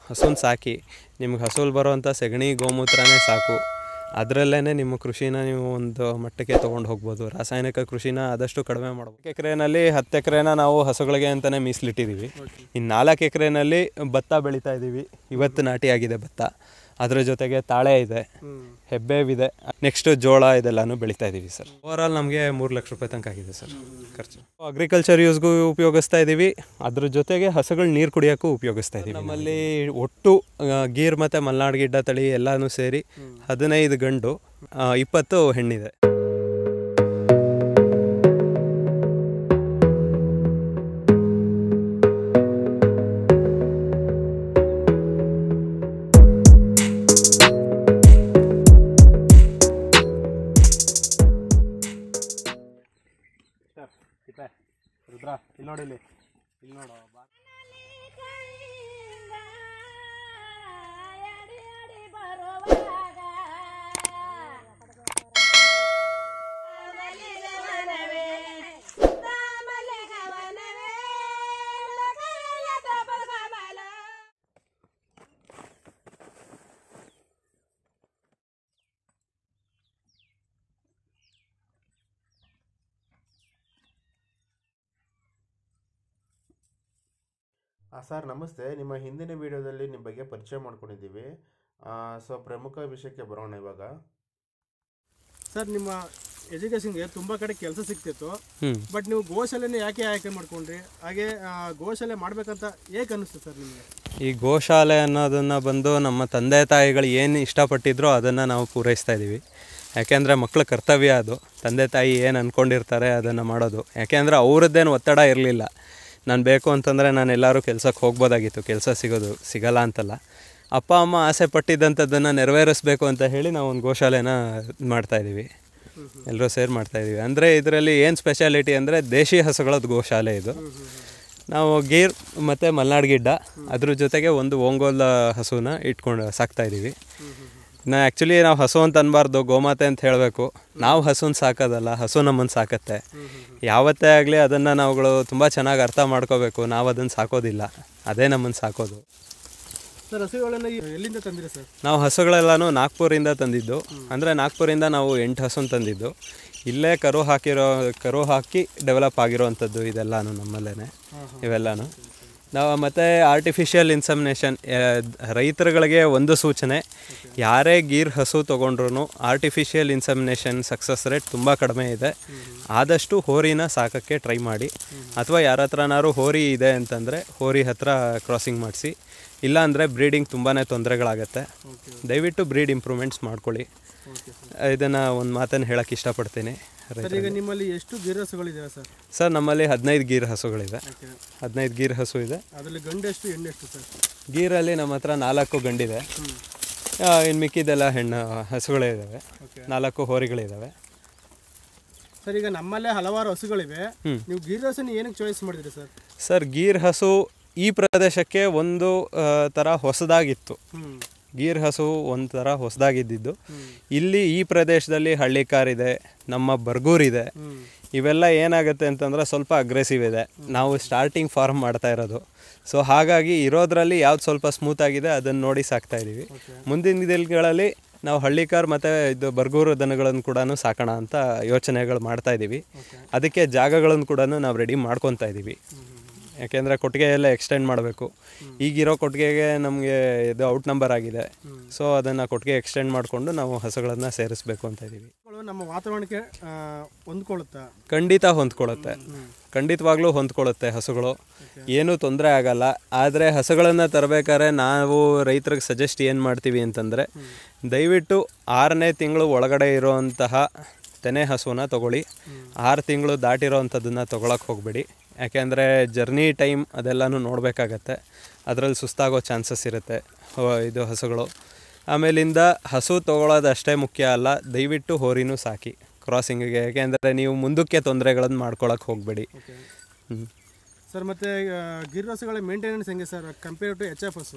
ಹಸುನ ಸಾಕಿ ನಿಮ್ಗೆ ಹಸುಲ್ ಬರೋವಂಥ ಸಗಣಿ ಗೋಮೂತ್ರನೇ ಸಾಕು ಅದರಲ್ಲೇ ನಿಮ್ಮ ಕೃಷಿನ ನೀವು ಒಂದು ಮಟ್ಟಕ್ಕೆ ತೊಗೊಂಡು ಹೋಗ್ಬೋದು ರಾಸಾಯನಿಕ ಕೃಷಿನ ಆದಷ್ಟು ಕಡಿಮೆ ಮಾಡ್ಬೋದು ಎಕರೆನಲ್ಲಿ ಹತ್ತು ಎಕರೆನ ನಾವು ಹಸುಗಳಿಗೆ ಅಂತಲೇ ಮೀಸಲಿಟ್ಟಿದ್ದೀವಿ ಇನ್ನು ನಾಲ್ಕು ಎಕರೆನಲ್ಲಿ ಭತ್ತ ಬೆಳೀತಾ ಇದ್ದೀವಿ ಇವತ್ತು ನಾಟಿ ಆಗಿದೆ ಭತ್ತ ಅದ್ರ ಜೊತೆಗೆ ತಾಳೆ ಇದೆ ಹೆಬ್ಬೇವಿದೆ ನೆಕ್ಸ್ಟ್ ಜೋಳ ಇದೆಲ್ಲಾನು ಬೆಳೀತಾ ಇದ್ದೀವಿ ಸರ್ ಓವರಾಲ್ ನಮಗೆ ಮೂರು ಲಕ್ಷ ರೂಪಾಯಿ ತನಕ ಆಗಿದೆ ಸರ್ ಖರ್ಚು ಅಗ್ರಿಕಲ್ಚರ್ ಯೂಸ್ಗೂ ಉಪಯೋಗಿಸ್ತಾ ಇದ್ದೀವಿ ಅದ್ರ ಜೊತೆಗೆ ಹಸುಗಳು ನೀರು ಕುಡಿಯೋಕ್ಕೂ ಉಪಯೋಗಿಸ್ತಾ ಇದ್ದೀವಿ ನಮ್ಮಲ್ಲಿ ಒಟ್ಟು ಆ, ಗೀರ್ ಮತ್ತು ಮಲ್ನಾಡ್ ಗಿಡ್ಡ ತಳಿ ಎಲ್ಲಾನು ಸೇರಿ ಹದಿನೈದು ಗಂಡು ಆ, ಇಪ್ಪತ್ತು ಹೆಣ್ಣಿದೆ ರುದ್ರ ಇಲ್ಲಿ ನೋಡಿ ಇಲ್ಲಿ ಇಲ್ಲಿ ನೋಡು ಆ, ಸರ್ ನಮಸ್ತೆ ನಿಮ್ಮ ಹಿಂದಿನ ವಿಡಿಯೋದಲ್ಲಿ ನಿಮ್ಮ ಬಗ್ಗೆ ಪರಿಚಯ ಮಾಡ್ಕೊಂಡಿದ್ದೀವಿ ಸೊ ಪ್ರಮುಖ ವಿಷಯಕ್ಕೆ ಬರೋಣ ಇವಾಗ ಸರ್ ನಿಮ್ಮ ಎಜುಕೇಷನ್ಗೆ ತುಂಬ ಕಡೆ ಕೆಲಸ ಸಿಗ್ತಿತ್ತು ಹ್ಞೂ ಬಟ್ ನೀವು ಗೋಶಾಲೆನೇ ಯಾಕೆ ಆಯ್ಕೆ ಮಾಡ್ಕೊಂಡ್ರಿ ಹಾಗೆ ಆ, ಗೋಶಾಲೆ ಮಾಡ್ಬೇಕಂತ ಏಕೆ ಅನ್ನಿಸ್ತು ಸರ್ ನಿಮಗೆ ಈ ಗೋಶಾಲೆ ಅನ್ನೋದನ್ನು ಬಂದು ನಮ್ಮ ತಂದೆ ತಾಯಿಗಳು ಏನು ಇಷ್ಟಪಟ್ಟಿದ್ರೋ ಅದನ್ನು ನಾವು ಪೂರೈಸ್ತಾ ಇದ್ದೀವಿ ಯಾಕೆಂದರೆ ಮಕ್ಕಳ ಕರ್ತವ್ಯ ಅದು ತಂದೆ ತಾಯಿ ಏನು ಅಂದ್ಕೊಂಡಿರ್ತಾರೆ ಅದನ್ನು ಮಾಡೋದು ಯಾಕೆಂದರೆ ಅವ್ರದ್ದೇನು ಒತ್ತಡ ಇರಲಿಲ್ಲ ನಾನು ಬೇಕು ಅಂತಂದರೆ ನಾನು ಎಲ್ಲರೂ ಕೆಲಸಕ್ಕೆ ಹೋಗ್ಬೋದಾಗಿತ್ತು ಕೆಲಸ ಸಿಗೋದು ಸಿಗಲ್ಲ ಅಂತಲ್ಲ ಅಪ್ಪ ಅಮ್ಮ ಆಸೆ ಪಟ್ಟಿದ್ದಂಥದ್ದನ್ನು ನೆರವೇರಿಸ್ಬೇಕು ಅಂತ ಹೇಳಿ ನಾವು ಒಂದು ಗೋಶಾಲೆನ ಇದ್ ಮಾಡ್ತಾ ಇದ್ದೀವಿ ಎಲ್ಲರೂ ಸೇರಿ ಮಾಡ್ತಾ ಇದ್ದೀವಿ ಅಂದರೆ ಇದರಲ್ಲಿ ಏನು ಸ್ಪೆಷಾಲಿಟಿ ಅಂದರೆ ದೇಶಿ ಹಸುಗಳದ್ದು ಗೋಶಾಲೆ ಇದು ನಾವು ಗೀರ್ ಮತ್ತು ಮಲ್ನಾಡ್ ಗಿಡ್ಡ ಅದ್ರ ಜೊತೆಗೆ ಒಂದು ಓಂಗೋಲ್ ಹಸುನ ಇಟ್ಕೊಂಡು ಸಾಕ್ತಾ ಇದ್ದೀವಿ ನಾ ಆ್ಯಕ್ಚುಲಿ ನಾವು ಹಸು ಅಂತ ಅನ್ಬಾರ್ದು ಗೋಮಾತೆ ಅಂತ ಹೇಳಬೇಕು ನಾವು ಹಸುನ ಸಾಕೋದಲ್ಲ ಹಸು ನಮ್ಮನ್ನು ಸಾಕತ್ತೆ ಯಾವತ್ತೇ ಆಗಲಿ ಅದನ್ನು ನಾವುಗಳು ತುಂಬ ಚೆನ್ನಾಗಿ ಅರ್ಥ ಮಾಡ್ಕೋಬೇಕು ನಾವು ಅದನ್ನು ಸಾಕೋದಿಲ್ಲ ಅದೇ ನಮ್ಮನ್ನು ಸಾಕೋದು ಸರ್ ಹಸುಗಳನ್ನ ಈ- ಎಲ್ಲಿಂದ ತಂದಿರಿ ಸರ್ ನಾವು ಹಸುಗಳೆಲ್ಲನೂ ನಾಗ್ಪುರಿಂದ ತಂದಿದ್ದು ಅಂದರೆ ನಾಗ್ಪುರಿಂದ ನಾವು ಎಂಟು ಹಸುನ ತಂದಿದ್ದು ಇಲ್ಲೇ ಕರು ಹಾಕಿರೋ ಕರು ಹಾಕಿ ಡೆವಲಪ್ ಆಗಿರೋವಂಥದ್ದು ಇದೆಲ್ಲನೂ ನಮ್ಮಲ್ಲೇ ಇವೆಲ್ಲನೂ ನಾವು ಮತ್ತು ಆರ್ಟಿಫಿಷಿಯಲ್ ಇನ್ಸಮಿನೇಷನ್ ರೈತರುಗಳಿಗೆ ಒಂದು ಸೂಚನೆ ಯಾರೇ ಗೀರ್ ಹಸು ತೊಗೊಂಡ್ರು ಆರ್ಟಿಫಿಷಿಯಲ್ ಇನ್ಸಮಿನೇಷನ್ ಸಕ್ಸಸ್ ರೇಟ್ ತುಂಬ ಕಡಿಮೆ ಇದೆ ಆದಷ್ಟು ಹೋರಿನ ಸಾಕೋಕ್ಕೆ ಟ್ರೈ ಮಾಡಿ ಅಥವಾ ಯಾರ ಹತ್ರನಾದ್ರು ಹೋರಿ ಇದೆ ಅಂತಂದರೆ ಹೋರಿ ಹತ್ರ ಕ್ರಾಸಿಂಗ್ ಮಾಡಿಸಿ ಇಲ್ಲ ಅಂದರೆ ಬ್ರೀಡಿಂಗ್ ತುಂಬಾ ತೊಂದರೆಗಳಾಗತ್ತೆ ದಯವಿಟ್ಟು ಬ್ರೀಡ್ ಇಂಪ್ರೂವ್ಮೆಂಟ್ಸ್ ಮಾಡ್ಕೊಳ್ಳಿ ಇದನ್ನು ಒಂದು ಮಾತನ್ನು ಹೇಳಕ್ಕೆ ಇಷ್ಟಪಡ್ತೀನಿ ಸರ್ ಈಗ ನಿಮ್ಮಲ್ಲಿ ಎಷ್ಟು ಗಿರ್ ಹಸುಗಳಿದಾವೆ ಸರ್ ಸರ್ ನಮ್ಮಲ್ಲಿ ಹದಿನೈದು ಗೀರ್ ಹಸುಗಳಿದೆ ಹದಿನೈದು ಗೀರ್ ಹಸು ಇದೆ ಅದರಲ್ಲಿ ಗಂಡು ಎಷ್ಟು ಹೆಣ್ಣು ಎಷ್ಟು ಸರ್ ಗೀರಲ್ಲಿ ನಮ್ಮ ಹತ್ರ ನಾಲ್ಕು ಗಂಡಿದೆ ಇನ್ನು ಮಿಕ್ಕಿದೆಲ್ಲ ಹೆಣ್ಣು ಹಸುಗಳೇ ಇದ್ದಾವೆ ನಾಲ್ಕು ಹೋರಿಗಳಿದ್ದಾವೆ ಸರ್ ಈಗ ನಮ್ಮಲ್ಲೇ ಹಲವಾರು ಹಸುಗಳಿವೆ ನೀವು ಗಿರ್ ಹಸುನ ಏನಕ್ಕೆ ಚಾಯ್ಸ್ ಮಾಡಿದ್ರಿ ಸರ್ ಸರ್ ಗೀರ್ ಹಸು ಈ ಪ್ರದೇಶಕ್ಕೆ ಒಂದು ಆ, ಥರ ಹೊಸದಾಗಿತ್ತು ಹ್ಞೂ ಗೀರ್ ಹಸು ಒಂಥರ ಹೊಸದಾಗಿದ್ದಿದ್ದು ಇಲ್ಲಿ ಈ ಪ್ರದೇಶದಲ್ಲಿ ಹಳ್ಳಿಕಾರ್ ಇದೆ ನಮ್ಮ ಬರ್ಗೂರ್ ಇದೆ ಇವೆಲ್ಲ ಏನಾಗುತ್ತೆ ಅಂತಂದ್ರೆ ಸ್ವಲ್ಪ ಅಗ್ರೆಸಿವ್ ಇದೆ ನಾವು ಸ್ಟಾರ್ಟಿಂಗ್ ಫಾರ್ಮ್ ಮಾಡ್ತಾ ಇರೋದು ಸೊ ಹಾಗಾಗಿ ಇರೋದ್ರಲ್ಲಿ ಯಾವ್ದು ಸ್ವಲ್ಪ ಸ್ಮೂತ್ ಆಗಿದೆ ಅದನ್ನು ನೋಡಿ ಸಾಕ್ತಾ ಇದ್ದೀವಿ ಮುಂದಿನ ದಿನಗಳಲ್ಲಿ ನಾವು ಹಳ್ಳಿಕಾರ್ ಮತ್ತು ಇದು ಬರ್ಗೂರು ದನಗಳನ್ನು ಕೂಡ ಸಾಕೋಣ ಅಂತ ಯೋಚನೆಗಳು ಮಾಡ್ತಾ ಇದ್ದೀವಿ ಅದಕ್ಕೆ ಜಾಗಗಳನ್ನು ಕೂಡ ನಾವು ರೆಡಿ ಮಾಡ್ಕೊತಾ ಇದ್ದೀವಿ ಯಾಕೆಂದರೆ ಕೊಟ್ಟಿಗೆ ಎಲ್ಲ ಎಕ್ಸ್ಟೆಂಡ್ ಮಾಡಬೇಕು ಈಗಿರೋ ಕೊಟ್ಟಿಗೆಗೆ ನಮಗೆ ಇದು ಔಟ್ ನಂಬರ್ ಆಗಿದೆ ಸೊ ಅದನ್ನು ಕೊಟ್ಟಿಗೆ ಎಕ್ಸ್ಟೆಂಡ್ ಮಾಡಿಕೊಂಡು ನಾವು ಹಸುಗಳನ್ನು ಸೇರಿಸ್ಬೇಕು ಅಂತ ಇದ್ದೀವಿ ಹಸುಗಳು ನಮ್ಮ ವಾತಾವರಣಕ್ಕೆ ಆ, ಹೊಂದ್ಕೊಳ್ಳುತ್ತಾ ಖಂಡಿತ ಹೊಂದ್ಕೊಳ್ಳುತ್ತೆ ಖಂಡಿತವಾಗ್ಲೂ ಹೊಂದ್ಕೊಳ್ಳುತ್ತೆ ಹಸುಗಳು ಏನೂ ತೊಂದರೆ ಆಗಲ್ಲ ಆದರೆ ಹಸುಗಳನ್ನು ತರಬೇಕಾದ್ರೆ ನಾವು ರೈತರಿಗೆ ಸಜೆಸ್ಟ್ ಏನು ಮಾಡ್ತೀವಿ ಅಂತಂದರೆ ದಯವಿಟ್ಟು ಆರನೇ ತಿಂಗಳು ಒಳಗಡೆ ಇರೋವಂತಹ ತೆನೆ ಹಸುನ ತಗೊಳ್ಳಿ ಆರು ತಿಂಗಳು ದಾಟಿರೋವಂಥದ್ದನ್ನು ತೊಗೊಳಕ್ಕೆ ಹೋಗಬೇಡಿ ಯಾಕೆಂದರೆ ಜರ್ನಿ ಟೈಮ್ ಅದೆಲ್ಲನೂ ನೋಡಬೇಕಾಗತ್ತೆ ಅದರಲ್ಲಿ ಸುಸ್ತಾಗೋ ಚಾನ್ಸಸ್ ಇರುತ್ತೆ ಹೊ- ಇದು ಹಸುಗಳು ಆಮೇಲಿಂದ ಹಸು ತೊಗೊಳೋದಷ್ಟೇ ಮುಖ್ಯ ಅಲ್ಲ ದಯವಿಟ್ಟು ಹೋರಿನೂ ಸಾಕಿ ಕ್ರಾಸಿಂಗಿಗೆ ಯಾಕೆಂದರೆ ನೀವು ಮುಂದಕ್ಕೆ ತೊಂದರೆಗಳನ್ನು ಮಾಡ್ಕೊಳಕ್ಕೆ ಹೋಗಬೇಡಿ ಹ್ಞೂ ಸರ್ ಮತ್ತೆ ಆ, ಗಿರ್ ಹಸುಗಳ ಮೇಂಟೆನೆನ್ಸ್ ಹೆಂಗೆ sir compare to H F ಹಸು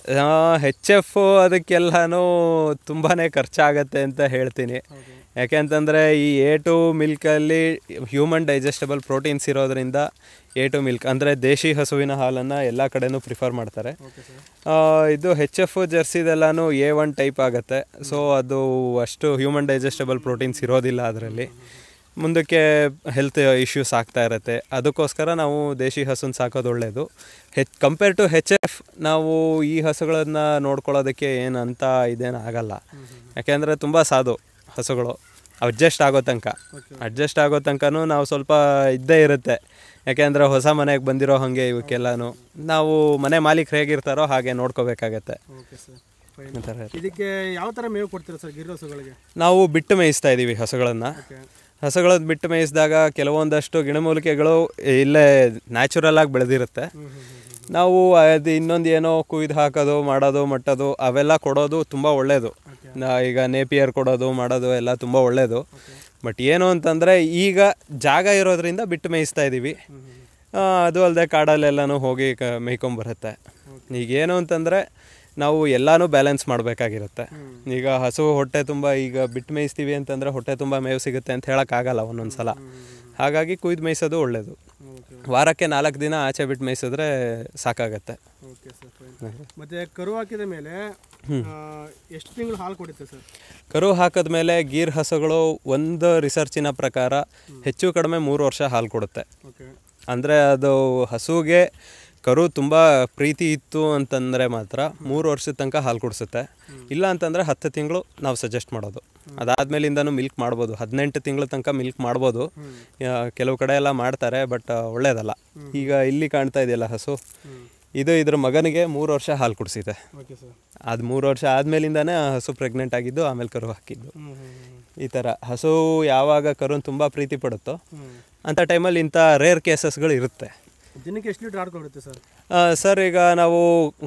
ಹೆಚ್ ಎಫ್ ಅದಕ್ಕೆಲ್ಲನೂ ತುಂಬಾ ಖರ್ಚಾಗತ್ತೆ ಅಂತ ಹೇಳ್ತೀನಿ ಯಾಕೆಂತಂದರೆ ಈ ಎ ಟು ಮಿಲ್ಕಲ್ಲಿ ಹ್ಯೂಮನ್ ಡೈಜೆಸ್ಟಬಲ್ ಪ್ರೋಟೀನ್ಸ್ ಇರೋದ್ರಿಂದ ಎ ಟು ಮಿಲ್ಕ್ ಅಂದರೆ ದೇಶಿ ಹಸುವಿನ ಹಾಲನ್ನು ಎಲ್ಲ ಕಡೆನೂ ಪ್ರಿಫರ್ ಮಾಡ್ತಾರೆ ಆ, ಇದು ಹೆಚ್ ಎಫ್ ಜರ್ಸಿದೆಲ್ಲನೂ ಎ ಒನ್ ಟೈಪ್ ಆಗುತ್ತೆ ಸೊ ಅದು ಅಷ್ಟು ಹ್ಯೂಮನ್ ಡೈಜೆಸ್ಟಬಲ್ ಪ್ರೋಟೀನ್ಸ್ ಇರೋದಿಲ್ಲ ಅದರಲ್ಲಿ ಮುಂದಕ್ಕೆ ಹೆಲ್ತ್ ಇಶ್ಯೂಸ್ ಆಗ್ತಾ ಇರುತ್ತೆ ಅದಕ್ಕೋಸ್ಕರ ನಾವು ದೇಶಿ ಹಸುನ ಸಾಕೋದು ಒಳ್ಳೆಯದು ಹೆಚ್ ಕಂಪೇರ್ ಟು ಹೆಚ್ ಎಫ್ ನಾವು ಈ ಹಸುಗಳನ್ನು ನೋಡ್ಕೊಳ್ಳೋದಕ್ಕೆ ಏನು ಅಂತ ಇದೇನು ಆಗಲ್ಲ ಯಾಕೆಂದರೆ ತುಂಬ ಸಾಧು ಹಸುಗಳು ಅಡ್ಜಸ್ಟ್ ಆಗೋ ತನಕ ಅಡ್ಜಸ್ಟ್ ಆಗೋ ತನಕನೂ ನಾವು ಸ್ವಲ್ಪ ಇದ್ದೇ ಇರುತ್ತೆ ಯಾಕೆಂದರೆ ಹೊಸ ಮನೆಗೆ ಬಂದಿರೋ ಹಾಗೆ ಇವಕ್ಕೆಲ್ಲನೂ ನಾವು ಮನೆ ಮಾಲೀಕರು ಹೇಗಿರ್ತಾರೋ ಹಾಗೆ ನೋಡ್ಕೋಬೇಕಾಗತ್ತೆ ಓಕೆ ಸರ್ ಈ ಥರ ಇರುತ್ತೆ. ಇದಕ್ಕೆ ಯಾವ ಥರ ಮೇವು ಕೊಡ್ತೀರಾ ಸರ್ ಗಿರ್ ಹಸುಗಳಿಗೆ ನಾವು ಬಿಟ್ಟು ಮೇಯಿಸ್ತಾ ಇದ್ದೀವಿ ಹಸುಗಳನ್ನು ಓಕೆ ಹಸುಗಳನ್ನ ಬಿಟ್ಟು ಮೇಯಿಸಿದಾಗ ಕೆಲವೊಂದಷ್ಟು ಗಿಡಮೂಲಿಕೆಗಳು ಇಲ್ಲೇ ನ್ಯಾಚುರಲ್ ಆಗಿ ಬೆಳೆದಿರುತ್ತೆ ಹ್ಞೂ ಹ್ಞೂ ಹ್ಞೂ ನಾವು ಅದು ಇನ್ನೊಂದು ಏನೋ ಕುಯ್ದು ಹಾಕೋದು ಮಾಡೋದು ಮಟ್ಟೋದು ಅವೆಲ್ಲ ಕೊಡೋದು ತುಂಬ ಒಳ್ಳೆಯದು ನಾ- ಈಗ ನೇಪಿಯರ್ ಕೊಡೋದು ಮಾಡೋದು ಎಲ್ಲ ತುಂಬ ಒಳ್ಳೆಯದು ಬಟ್ ಏನು ಅಂತಂದರೆ ಈಗ ಜಾಗ ಇರೋದ್ರಿಂದ ಬಿಟ್ಟು ಮೇಯಿಸ್ತಾ ಇದ್ದೀವಿ ಆ, ಅದು ಅಲ್ಲದೆ ಕಾಡಲ್ಲೆಲ್ಲನೂ ಹೋಗಿ ಕ ಮೇಯ್ಕೊಂಬರುತ್ತೆ ಈಗ ಏನು ಅಂತಂದರೆ ನಾವು ಎಲ್ಲನೂ ಬ್ಯಾಲೆನ್ಸ್ ಮಾಡಬೇಕಾಗಿರುತ್ತೆ ಈಗ ಹಸು ಹೊಟ್ಟೆ ತುಂಬ ಈಗ ಬಿಟ್ಟು ಮೇಯಿಸ್ತೀವಿ ಅಂತಂದರೆ ಹೊಟ್ಟೆ ತುಂಬ ಮೇವು ಸಿಗುತ್ತೆ ಅಂತ ಹೇಳೋಕ್ಕಾಗಲ್ಲ ಒಂದೊಂದು ಸಲ ಹಾಗಾಗಿ ಕುಯ್ದು ಮೇಯಿಸೋದು ಒಳ್ಳೆಯದು ಓಕೆ ವಾರಕ್ಕೆ ನಾಲ್ಕು ದಿನ ಆಚೆ ಬಿಟ್ಟು ಮೇಯಿಸಿದ್ರೆ ಸಾಕಾಗತ್ತೆ ಓಕೆ ಸರ್ ಫೈನ್ ಮತ್ತೆ ಕರು ಹಾಕಿದ ಮೇಲೆ ಆ, ಎಷ್ಟು ತಿಂಗಳು ಹಾಲು ಕೊಡುತ್ತೆ ಸರ್ ಕರು ಹಾಕಿದ ಮೇಲೆ ಗೀರ್ ಹಸುಗಳು ಒಂದು ರಿಸರ್ಚಿನ ಪ್ರಕಾರ ಹೆಚ್ಚು ಕಡಿಮೆ ಮೂರು ವರ್ಷ ಹಾಲು ಕೊಡುತ್ತೆ ಓಕೆ ಅಂದರೆ ಅದು ಹಸುಗೆ ಕರು ತುಂಬ ಪ್ರೀತಿ ಇತ್ತು ಅಂತಂದರೆ ಮಾತ್ರ ಮೂರು ವರ್ಷದ ತನಕ ಹಾಲು ಕುಡಿಸುತ್ತೆ ಇಲ್ಲ ಅಂತಂದರೆ ಹತ್ತು ತಿಂಗಳು ನಾವು ಸಜೆಸ್ಟ್ ಮಾಡೋದು ಅದಾದಮೇಲಿಂದನೂ ಮಿಲ್ಕ್ ಮಾಡ್ಬೋದು ಹದಿನೆಂಟು ತಿಂಗಳ ತನಕ ಮಿಲ್ಕ್ ಮಾಡ್ಬೋದು ಆ, ಕೆಲವು ಕಡೆ ಎಲ್ಲ ಮಾಡ್ತಾರೆ ಬಟ್ ಒಳ್ಳೇದಲ್ಲ ಈಗ ಇಲ್ಲಿ ಕಾಣ್ತಾ ಇದೆಯಲ್ಲ ಹಸು ಇದು ಇದ್ರ ಮಗನಿಗೆ ಮೂರು ವರ್ಷ ಹಾಲು ಕುಡಿಸಿದೆ ಓಕೆ ಸರ್ ಅದು ಮೂರು ವರ್ಷ ಆದಮೇಲಿಂದಾನೇ ಹಸು ಪ್ರೆಗ್ನೆಂಟ್ ಆಗಿದ್ದು ಆಮೇಲೆ ಕರು ಹಾಕಿದ್ದು ಹ್ಞೂ ಹ್ಞೂ ಈ ಥರ ಹಸು ಯಾವಾಗ ಕರುನ್ ತುಂಬ ಪ್ರೀತಿ ಪಡುತ್ತೋ ಹ್ಞೂ ಅಂಥ ಟೈಮಲ್ಲಿ ಇಂಥ ರೇರ್ ಕೇಸಸ್ಗಳು ಇರುತ್ತೆ ದಿನಕ್ಕೆ ಎಷ್ಟು ಲೀಟ್ರ್ ಹಾಲು ಕೊಡುತ್ತೆ ಸರ್ ಆ, ಸರ್ ಈಗ ನಾವು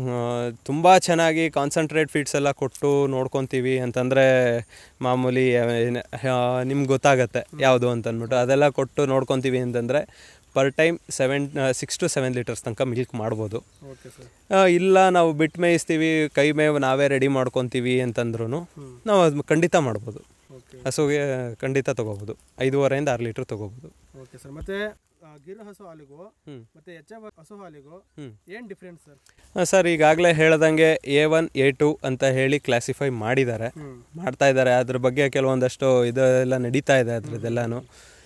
ತುಂಬ ಚೆನ್ನಾಗಿ ಕಾನ್ಸಂಟ್ರೇಟ್ ಫೀಡ್ಸ್ ಎಲ್ಲ ಕೊಟ್ಟು ನೋಡ್ಕೊತೀವಿ ಅಂತಂದರೆ ಮಾಮೂಲಿ ನಿಮ್ಗೆ ಗೊತ್ತಾಗತ್ತೆ ಯಾವುದು ಅಂತಂದ್ಬಿಟ್ಟು ಅದೆಲ್ಲ ಕೊಟ್ಟು ನೋಡ್ಕೊತೀವಿ ಅಂತಂದರೆ per time seven six to seven litres ತನಕ ಮಿಲ್ಕ್ ಮಾಡ್ಬೋದು ಓಕೆ ಸರ್ ಆ, ಇಲ್ಲ ನಾವು ಬಿಟ್ಟು ಮೇಯಿಸ್ತೀವಿ ಕೈ ಮೇವು ನಾವೇ ರೆಡಿ ಮಾಡ್ಕೊತೀವಿ ಅಂತಂದ್ರೂ ನಾವು ಅದು ಖಂಡಿತ ಮಾಡ್ಬೋದು ಓಕೆ ಹಸುಗೆ ಖಂಡಿತ ತೊಗೋಬೋದು ಐದೂವರೆಯಿಂದ ಆರು ಲೀಟ್ರ್ ತೊಗೋಬೋದು ಓಕೆ ಸರ್ ಮತ್ತೆ ಆ, ಗಿರ್ ಹಸು ಹಾಲಿಗೂ ಹ್ಮ್. ಮತ್ತೆ ಎಚ್ ಎಫ್ ಹಸು ಹಾಲಿಗೂ ಹ್ಮ್. ಏನು ಡಿಫ್ರೆನ್ಸ್ ಸರ್ ಆ, ಸರ್ ಈಗಾಗಲೇ ಹೇಳ್ದಂಗೆ ಎ ಒನ್ ಎ ಟು ಅಂತ ಹೇಳಿ ಕ್ಲಾಸಿಫೈ ಮಾಡಿದ್ದಾರೆ ಹ್ಞೂ ಮಾಡ್ತಾ ಇದ್ದಾರೆ ಅದ್ರ ಬಗ್ಗೆ ಕೆಲವೊಂದಷ್ಟು ಇದೆಲ್ಲ ನಡೀತಾ ಇದೆ ಅದ್ರದ್ದೆಲ್ಲನೂ